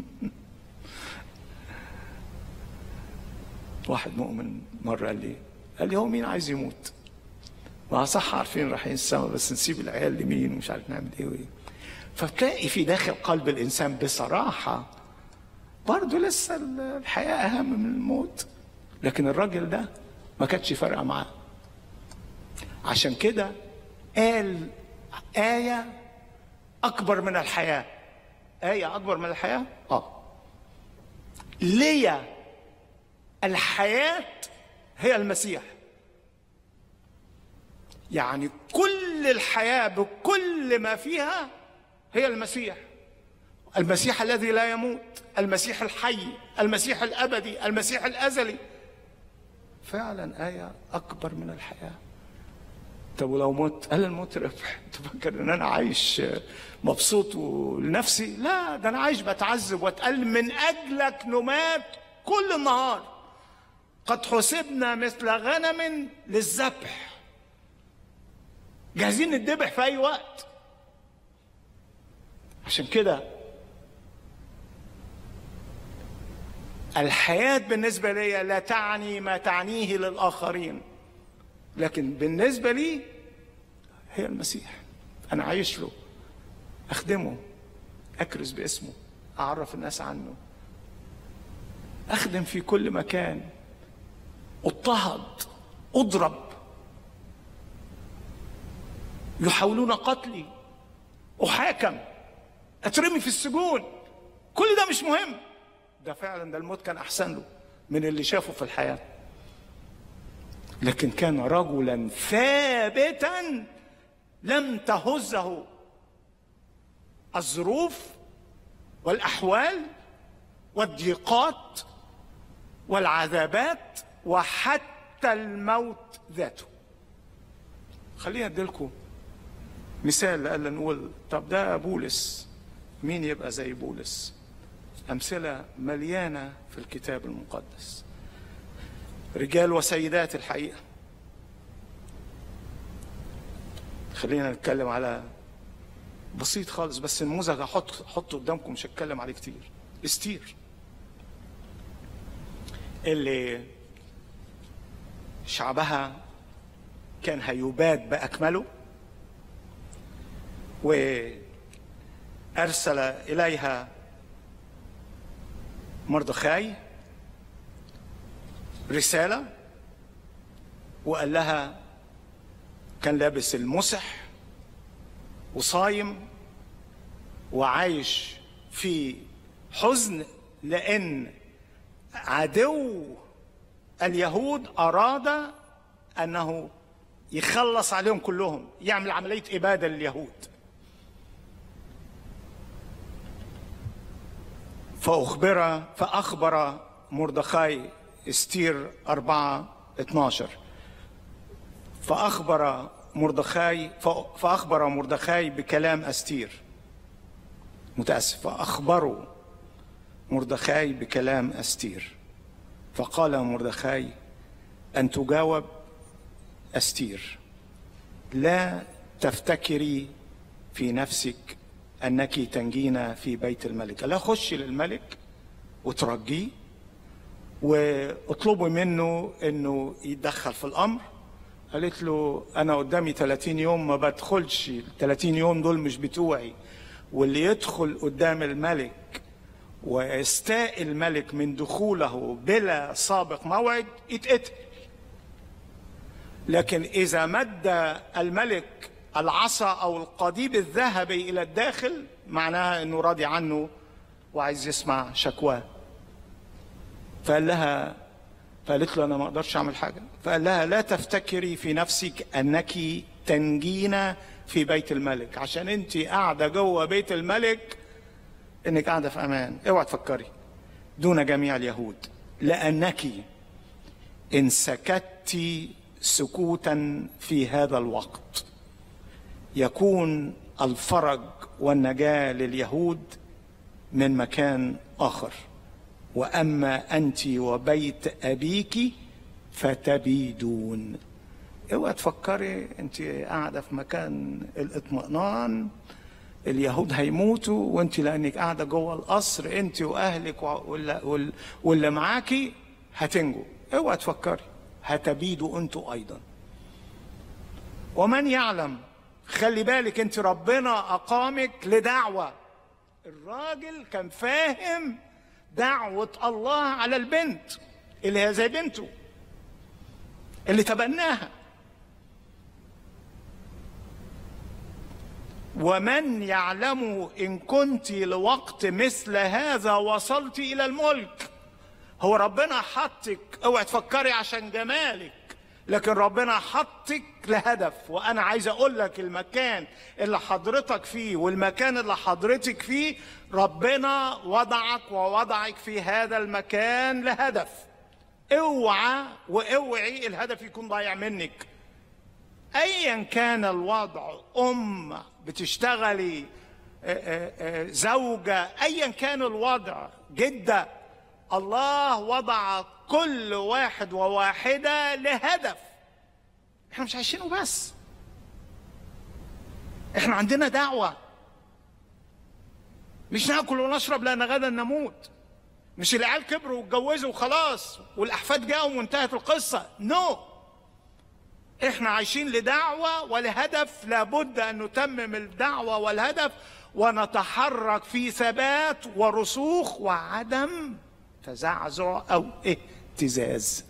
واحد مؤمن مره قال لي قال لي هو مين عايز يموت ما صح عارفين رايحين السما بس نسيب العيال لمين ومش عارف نعمل ايه وايه فتلاقي في داخل قلب الانسان بصراحه برضه لسه الحياه اهم من الموت لكن الراجل ده ما كانتش فارقه معاه عشان كده قال آية أكبر من الحياة آية أكبر من الحياة؟ آه ليا الحياة هي المسيح يعني كل الحياة بكل ما فيها هي المسيح المسيح الذي لا يموت المسيح الحي المسيح الأبدي المسيح الأزلي فعلا آية أكبر من الحياة طب ولو مت قال الموت ربح تفكر ان انا عايش مبسوط لنفسي لا ده انا عايش بتعذب واتقل من اجلك نمات كل النهار قد حسبنا مثل غنم للذبح جاهزين نتذبح في اي وقت عشان كده الحياة بالنسبة لي لا تعني ما تعنيه للآخرين لكن بالنسبة لي هي المسيح أنا عايش له أخدمه أكرز باسمه أعرف الناس عنه أخدم في كل مكان اضطهد اضرب يحاولون قتلي احاكم اترمي في السجون كل ده مش مهم ده فعلا ده الموت كان احسن له من اللي شافه في الحياه لكن كان رجلا ثابتا لم تهزه الظروف والاحوال والضيقات والعذابات وحتى الموت ذاته خليني اديلكم مثال لألا نقول طب ده بولس مين يبقى زي بولس أمثلة مليانة في الكتاب المقدس رجال وسيدات الحقيقة خلينا نتكلم على بسيط خالص بس النموذج هحط احطه قدامكم مش هتكلم عليه كتير استير اللي شعبها كان هيباد بأكمله وأرسل إليها مردخاي رسالة وقال لها كان لابس المسح وصايم وعايش في حزن لأن عدو اليهود أراد أنه يخلص عليهم كلهم يعمل عملية إبادة لليهود فأخبر فأخبر مردخاي استير أربعة 12 فأخبر مردخاي فأخبر مردخاي بكلام أستير متأسف فأخبروا مردخاي بكلام أستير فقال مردخاي أن تجاوب أستير لا تفتكري في نفسك أنك تنجينا في بيت الملك لا خش للملك وترجيه واطلبي منه انه يتدخل في الامر قالت له انا قدامي 30 يوم ما بدخلش ال 30 يوم دول مش بتوعي واللي يدخل قدام الملك ويستاء الملك من دخوله بلا سابق موعد يتقتل لكن اذا مد الملك العصا او القضيب الذهبي الى الداخل معناها انه راضي عنه وعايز يسمع شكواه فقال لها فقالت له انا ما اقدرش اعمل حاجه فقال لها لا تفتكري في نفسك انك تنجينا في بيت الملك عشان انت قاعده جوه بيت الملك انك قاعده في امان اوعى تفكري دون جميع اليهود لانك ان سكت سكوتا في هذا الوقت يكون الفرج والنجاه لليهود من مكان اخر واما انت وبيت ابيك فتبيدون اوعى تفكري انت قاعده في مكان الاطمئنان اليهود هيموتوا وانت لانك قاعده جوه القصر انت واهلك واللي, واللي معاكي هتنجوا اوعى تفكري هتبيدوا انتوا ايضا ومن يعلم خلي بالك انت ربنا اقامك لدعوه الراجل كان فاهم دعوة الله على البنت اللي هي زي بنته اللي تبناها ومن يعلم إن كنت لوقت مثل هذا وصلت إلى الملك هو ربنا حطك اوعي تفكري عشان جمالك لكن ربنا حطك لهدف وانا عايز اقول لك المكان اللي حضرتك فيه والمكان اللي حضرتك فيه ربنا وضعك ووضعك في هذا المكان لهدف اوعى واوعي الهدف يكون ضايع منك ايا كان الوضع ام بتشتغلي زوجة ايا كان الوضع جدة الله وضع كل واحد وواحدة لهدف احنا مش عايشينه بس احنا عندنا دعوة مش ناكل ونشرب لان غدا نموت مش العيال كبروا واتجوزوا وخلاص والاحفاد جاءوا وانتهت القصه نو no. احنا عايشين لدعوه ولهدف لابد ان نتمم الدعوه والهدف ونتحرك في ثبات ورسوخ وعدم تزعزع او اهتزاز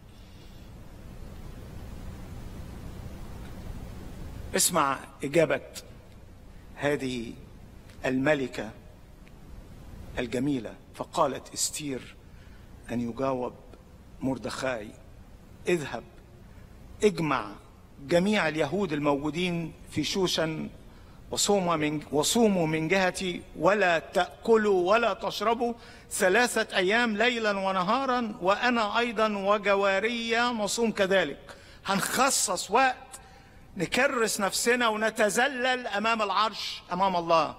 اسمع اجابه هذه الملكه الجميله فقالت استير ان يجاوب مردخاي اذهب اجمع جميع اليهود الموجودين في شوشن وصوموا من وصوموا من جهتي ولا تاكلوا ولا تشربوا ثلاثه ايام ليلا ونهارا وانا ايضا وجواريا نصوم كذلك هنخصص وقت نكرس نفسنا ونتذلل امام العرش امام الله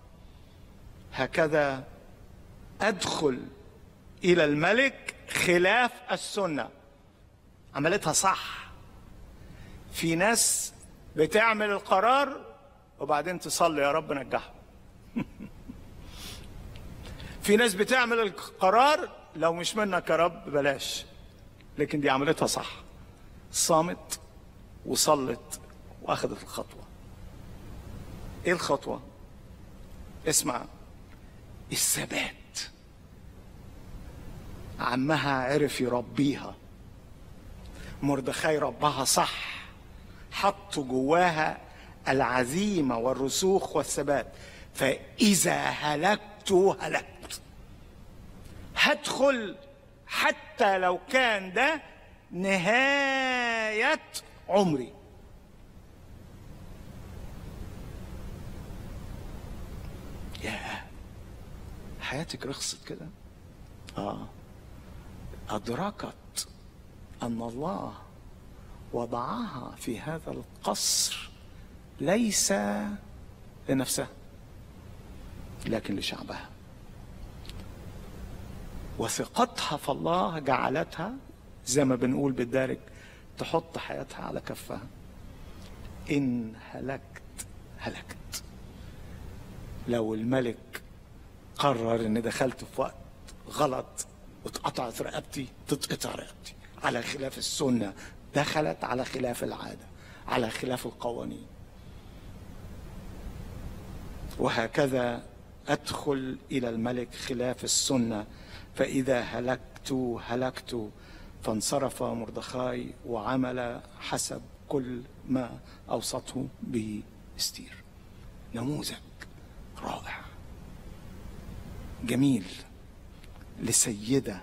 هكذا ادخل الى الملك خلاف السنه عملتها صح في ناس بتعمل القرار وبعدين تصلي يا رب نجحهم في ناس بتعمل القرار لو مش منك يا رب بلاش لكن دي عملتها صح صامت وصلت واخذت الخطوه ايه الخطوه اسمع الثبات عمها عرف يربيها مردخاي ربها صح حط جواها العزيمة والرسوخ والثبات فإذا هلكت هلكت هدخل حتى لو كان ده نهاية عمري يا حياتك رخصت كده اه ادركت ان الله وضعها في هذا القصر ليس لنفسها لكن لشعبها وثقتها في الله جعلتها زي ما بنقول بالدارج تحط حياتها على كفها ان هلكت هلكت لو الملك قرر ان دخلت في وقت غلط واتقطعت رقبتي تتقطع رقبتي على خلاف السنه دخلت على خلاف العاده على خلاف القوانين وهكذا ادخل الى الملك خلاف السنه فاذا هلكت هلكت فانصرف مردخاي وعمل حسب كل ما اوصته به استير نموذج رائع جميل لسيده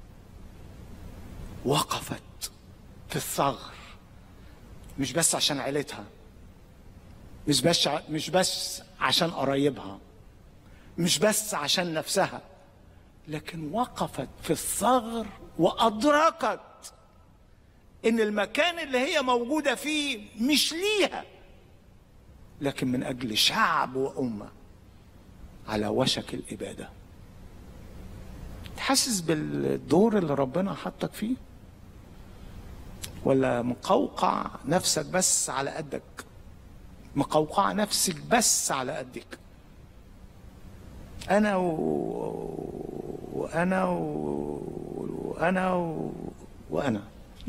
وقفت في الثغر مش بس عشان عيلتها مش بس مش بس عشان قرايبها مش بس عشان نفسها لكن وقفت في الثغر وادركت ان المكان اللي هي موجوده فيه مش ليها لكن من اجل شعب وامه على وشك الاباده حاسس بالدور اللي ربنا حطك فيه ولا مقوقع نفسك بس على قدك مقوقع نفسك بس على قدك انا و... وانا و... وانا و... وانا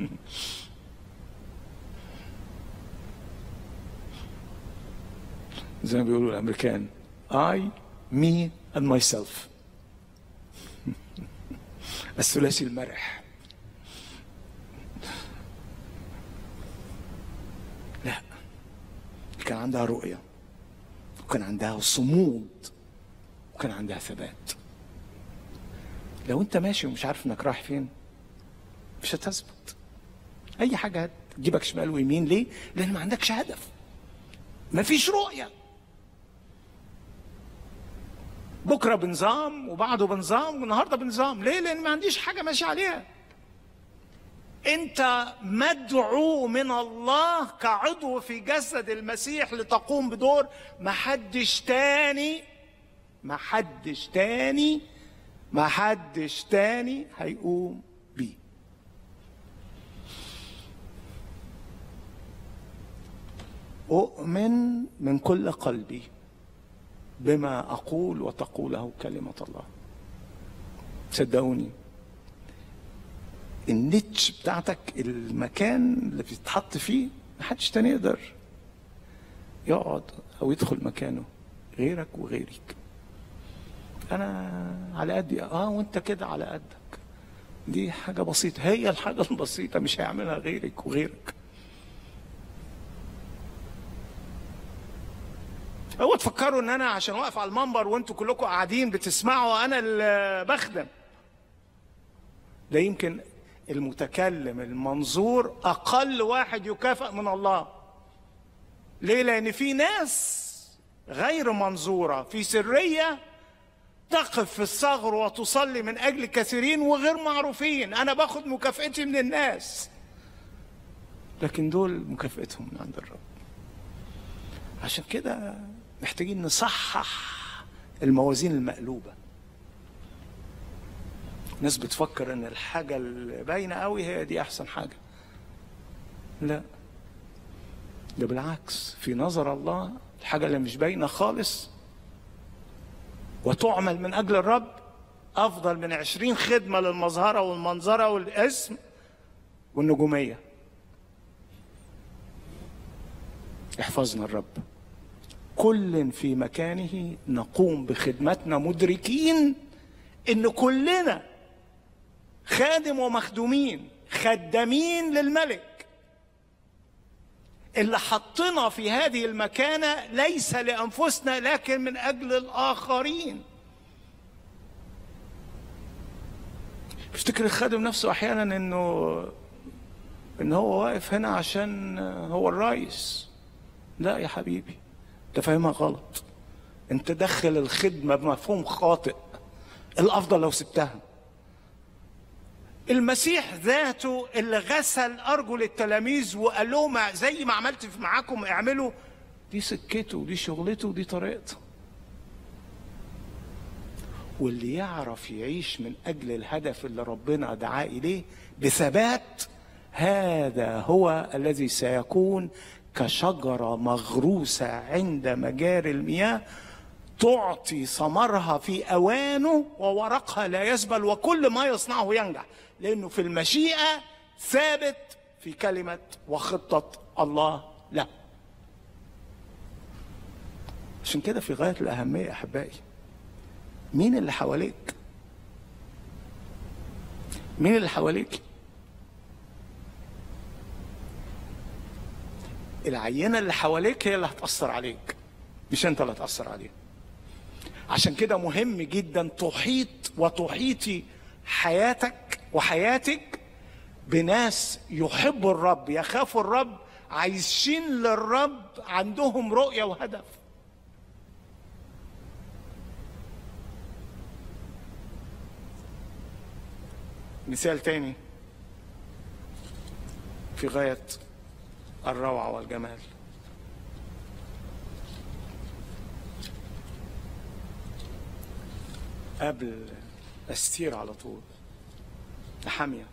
زي ما بيقولوا الامريكان I me and myself الثلاثي المرح لا كان عندها رؤية وكان عندها صمود وكان عندها ثبات لو انت ماشي ومش عارف انك رايح فين مش هتثبت اي حاجة هتجيبك شمال ويمين ليه لان ما عندكش هدف ما فيش رؤية بكرة بنظام وبعده بنظام والنهاردة بنظام ليه لان ما عنديش حاجة ماشي عليها انت مدعو من الله كعضو في جسد المسيح لتقوم بدور محدش تاني محدش تاني محدش تاني هيقوم بيه أؤمن من كل قلبي بما أقول وتقوله كلمة الله صدقوني النتش بتاعتك المكان اللي بتتحط فيه محدش تاني يقدر يقعد او يدخل مكانه غيرك وغيرك انا على قدي اه وانت كده على قدك دي حاجة بسيطة هي الحاجة البسيطة مش هيعملها غيرك وغيرك هو تفكروا ان انا عشان واقف على المنبر وانتوا كلكم قاعدين بتسمعوا انا اللي بخدم ده يمكن المتكلم المنظور اقل واحد يكافئ من الله ليه لان في ناس غير منظوره في سريه تقف في الثغر وتصلي من اجل كثيرين وغير معروفين انا باخد مكافئتي من الناس لكن دول مكافئتهم من عند الرب عشان كده محتاجين نصحح الموازين المقلوبه ناس بتفكر ان الحاجه اللي باينه قوي هي دي احسن حاجه لا ده بالعكس في نظر الله الحاجه اللي مش باينه خالص وتعمل من اجل الرب افضل من عشرين خدمه للمظهره والمنظره والاسم والنجوميه احفظنا الرب كل في مكانه نقوم بخدمتنا مدركين ان كلنا خادم ومخدومين خدامين للملك اللي حطنا في هذه المكانه ليس لانفسنا لكن من اجل الاخرين بفتكر الخادم نفسه احيانا انه ان هو واقف هنا عشان هو الرئيس لا يا حبيبي انت فاهمها غلط انت دخل الخدمه بمفهوم خاطئ الافضل لو سبتها المسيح ذاته اللي غسل ارجل التلاميذ وقال لهم زي ما عملت معاكم اعملوا دي سكته ودي شغلته ودي طريقته واللي يعرف يعيش من اجل الهدف اللي ربنا دعاه اليه بثبات هذا هو الذي سيكون كشجره مغروسه عند مجاري المياه تعطي ثمرها في اوانه وورقها لا يزبل وكل ما يصنعه ينجح لانه في المشيئه ثابت في كلمه وخطه الله له عشان كده في غايه الاهميه احبائي مين اللي حواليك مين اللي حواليك العينه اللي حواليك هي اللي هتاثر عليك مش انت اللي هتاثر عليها عشان كده مهم جدا تحيط وتحيطي حياتك وحياتك بناس يحبوا الرب يخافوا الرب عايشين للرب عندهم رؤية وهدف مثال تاني في غاية الروعة والجمال قبل استير على طول حامية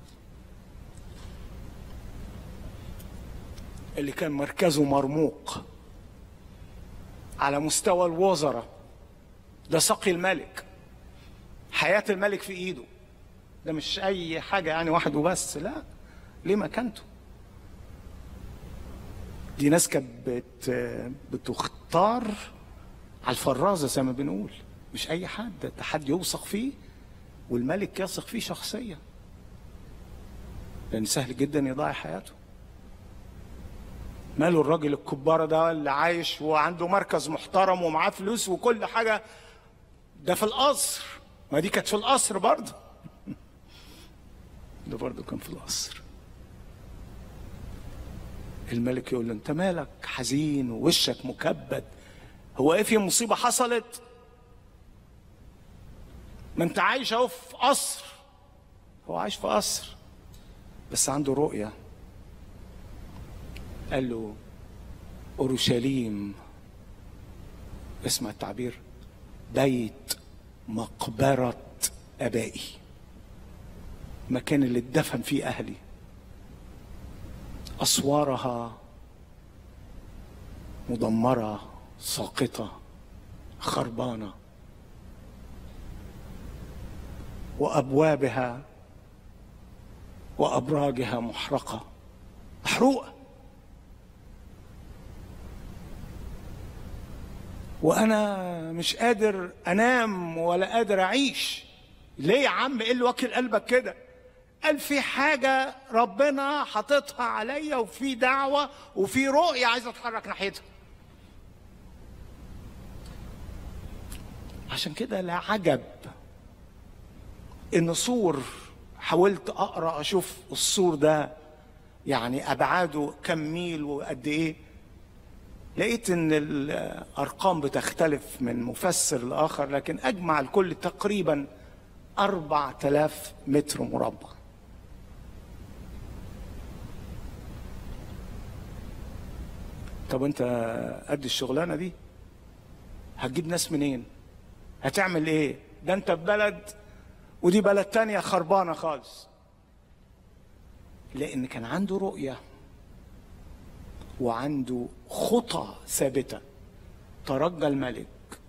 اللي كان مركزه مرموق على مستوى الوزراء ده سقي الملك حياة الملك في ايده ده مش اي حاجة يعني واحد وبس لا ليه مكانته دي ناس كانت بت بتختار على الفرازة زي ما بنقول مش اي حد ده حد يوثق فيه والملك يثق فيه شخصيا لان سهل جدا يضيع حياته ماله الراجل الكبارة ده اللي عايش وعنده مركز محترم ومعاه فلوس وكل حاجة ده في القصر ما دي كانت في القصر برضه ده برضه كان في القصر الملك يقول له انت مالك حزين ووشك مكبد هو ايه في مصيبة حصلت ما انت عايش اهو في قصر هو عايش في قصر بس عنده رؤية قال له أورشليم اسمع التعبير بيت مقبرة أبائي مكان اللي اتدفن فيه أهلي أسوارها مدمرة ساقطة خربانة وابوابها وابراجها محرقه محروقه وانا مش قادر انام ولا قادر اعيش ليه يا عم ايه اللي واكل قلبك كده قال في حاجة ربنا حاططها عليا وفي دعوة وفي رؤية عايز اتحرك ناحيتها عشان كده لا عجب ان سور حاولت اقرا اشوف السور ده يعني ابعاده كم ميل وقد ايه لقيت ان الارقام بتختلف من مفسر لاخر لكن اجمع الكل تقريبا 4000 متر مربع طب انت قد الشغلانه دي هتجيب ناس منين هتعمل ايه ده انت في بلد ودي بلد تانية خربانه خالص لان كان عنده رؤيه وعنده خطى ثابته ترجى الملك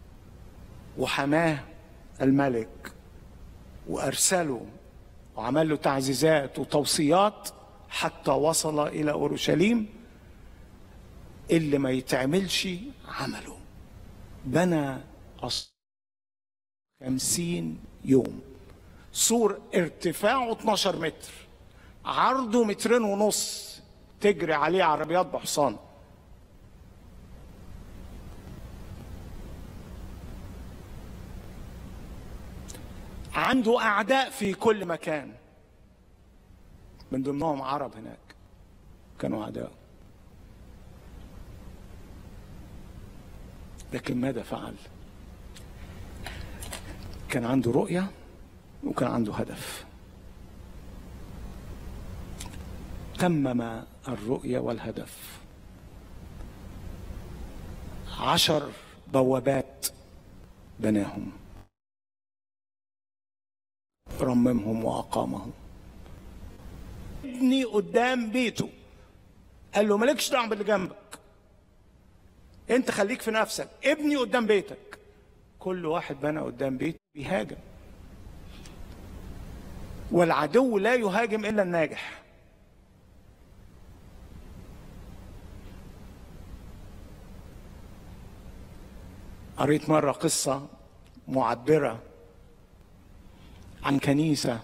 وحماه الملك وارسله وعمل له تعزيزات وتوصيات حتى وصل الى اورشليم اللي ما يتعملش عمله بنى أصل خمسين يوم سور ارتفاعه 12 متر عرضه مترين ونص تجري عليه عربيات بحصان عنده أعداء في كل مكان من ضمنهم عرب هناك كانوا أعداء لكن ماذا فعل كان عنده رؤية وكان عنده هدف تمم الرؤية والهدف عشر بوابات بناهم رممهم وأقامهم ابني قدام بيته قال له مالكش دعوه باللي جنبك انت خليك في نفسك ابني قدام بيتك كل واحد بنى قدام بيته بيهاجم والعدو لا يهاجم الا الناجح قريت مره قصه معبره عن كنيسه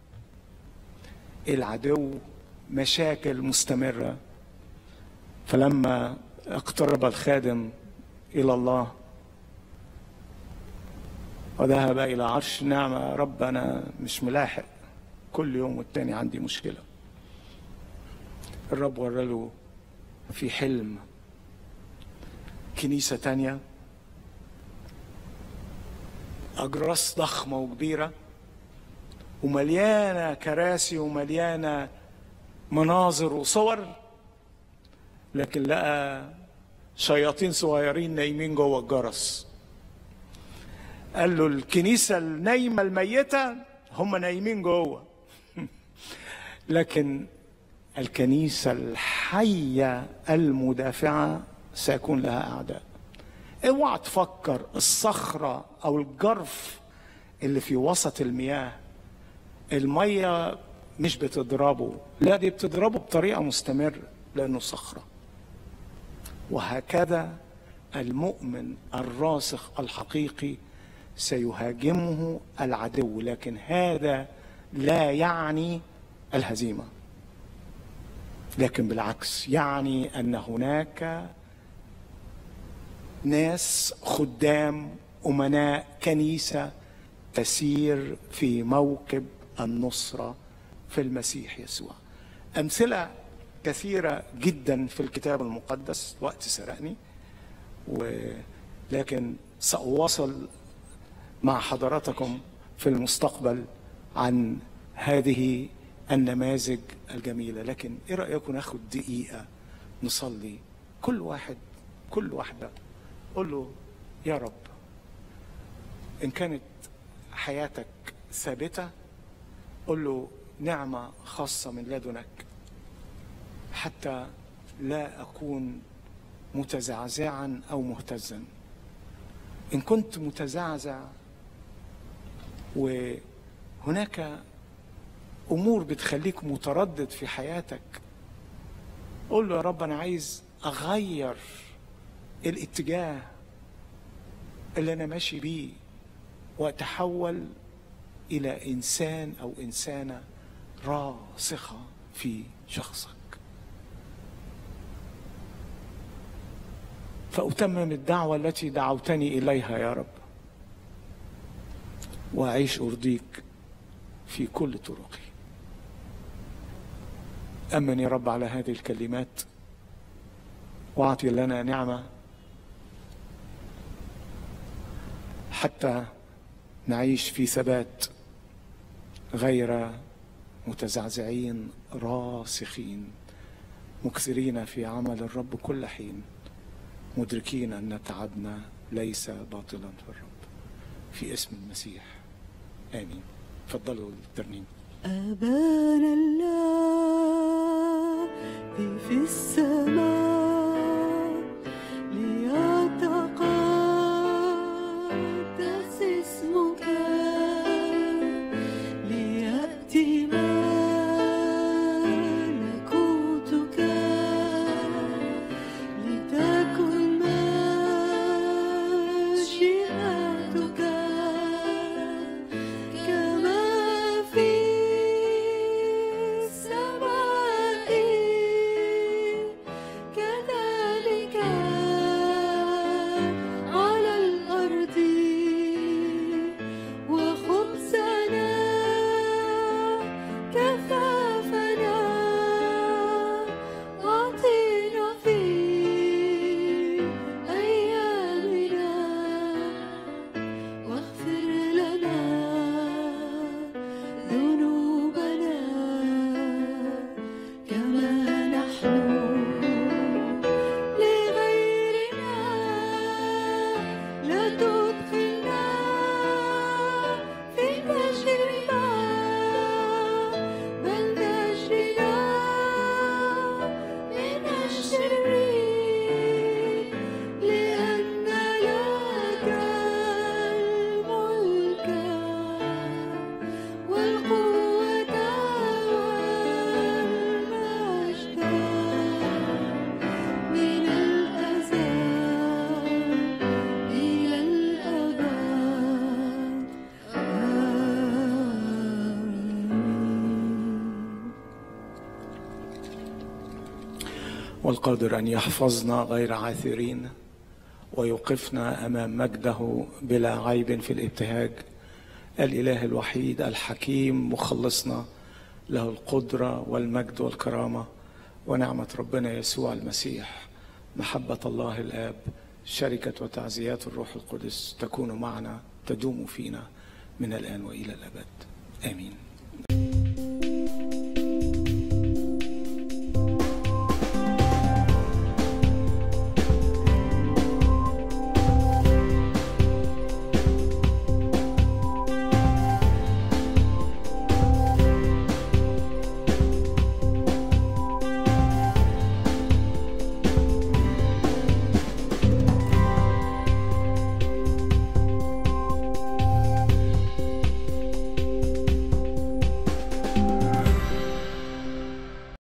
العدو مشاكل مستمره فلما اقترب الخادم الى الله وذهب الى عرش نعمه يا رب انا مش ملاحق كل يوم والتاني عندي مشكله الرب ورى له في حلم كنيسه تانيه اجراس ضخمه وكبيره ومليانه كراسي ومليانه مناظر وصور لكن لقى شياطين صغيرين نايمين جوه الجرس قال له الكنيسة النايمة الميتة هم نايمين جوه لكن الكنيسة الحية المدافعة سيكون لها أعداء اوعى تفكر الصخرة أو الجرف اللي في وسط المياه المية مش بتضربه لا دي بتضربه بطريقة مستمرة لأنه صخرة وهكذا المؤمن الراسخ الحقيقي سيهاجمه العدو لكن هذا لا يعني الهزيمه لكن بالعكس يعني ان هناك ناس خدام امناء كنيسه تسير في موكب النصره في المسيح يسوع امثله كثيره جدا في الكتاب المقدس وقت سرقني ولكن ساواصل مع حضراتكم في المستقبل عن هذه النماذج الجميلة لكن ايه رأيكم ناخد دقيقة نصلي كل واحد كل واحدة قول له يا رب إن كانت حياتك ثابتة قول له نعمة خاصة من لدنك حتى لا أكون متزعزعا أو مهتزا إن كنت متزعزع هناك امور بتخليك متردد في حياتك قول له يا رب انا عايز اغير الاتجاه اللي انا ماشي بيه واتحول الى انسان او انسانه راسخه في شخصك فاتمم الدعوه التي دعوتني اليها يا رب واعيش ارضيك في كل طرقي امن يا رب على هذه الكلمات واعطي لنا نعمه حتى نعيش في ثبات غير متزعزعين راسخين مكثرين في عمل الرب كل حين مدركين ان تعبنا ليس باطلا في الرب في اسم المسيح امين تفضلوا الترنيم أبانا الله في السماء ليتقدس اسمك ليأتي ملكوتك لتكن مشيئتك كما في السماء كذلك على الأرض وخبزنا كفافنا أعطينا في أيامنا واغفر لنا ذنوبنا كما نحن لغيرنا لا تدخلنا في تجربة بل نجنا من الشر لأن لك الملك والقوة والمجد من الأزل إلى الأبد آمين والقادر ان يحفظنا غير عاثرين ويوقفنا امام مجده بلا عيب في الابتهاج الاله الوحيد الحكيم مخلصنا له القدره والمجد والكرامه ونعمه ربنا يسوع المسيح محبه الله الاب شركه وتعزيات الروح القدس تكون معنا تدوم فينا من الان والى الابد امين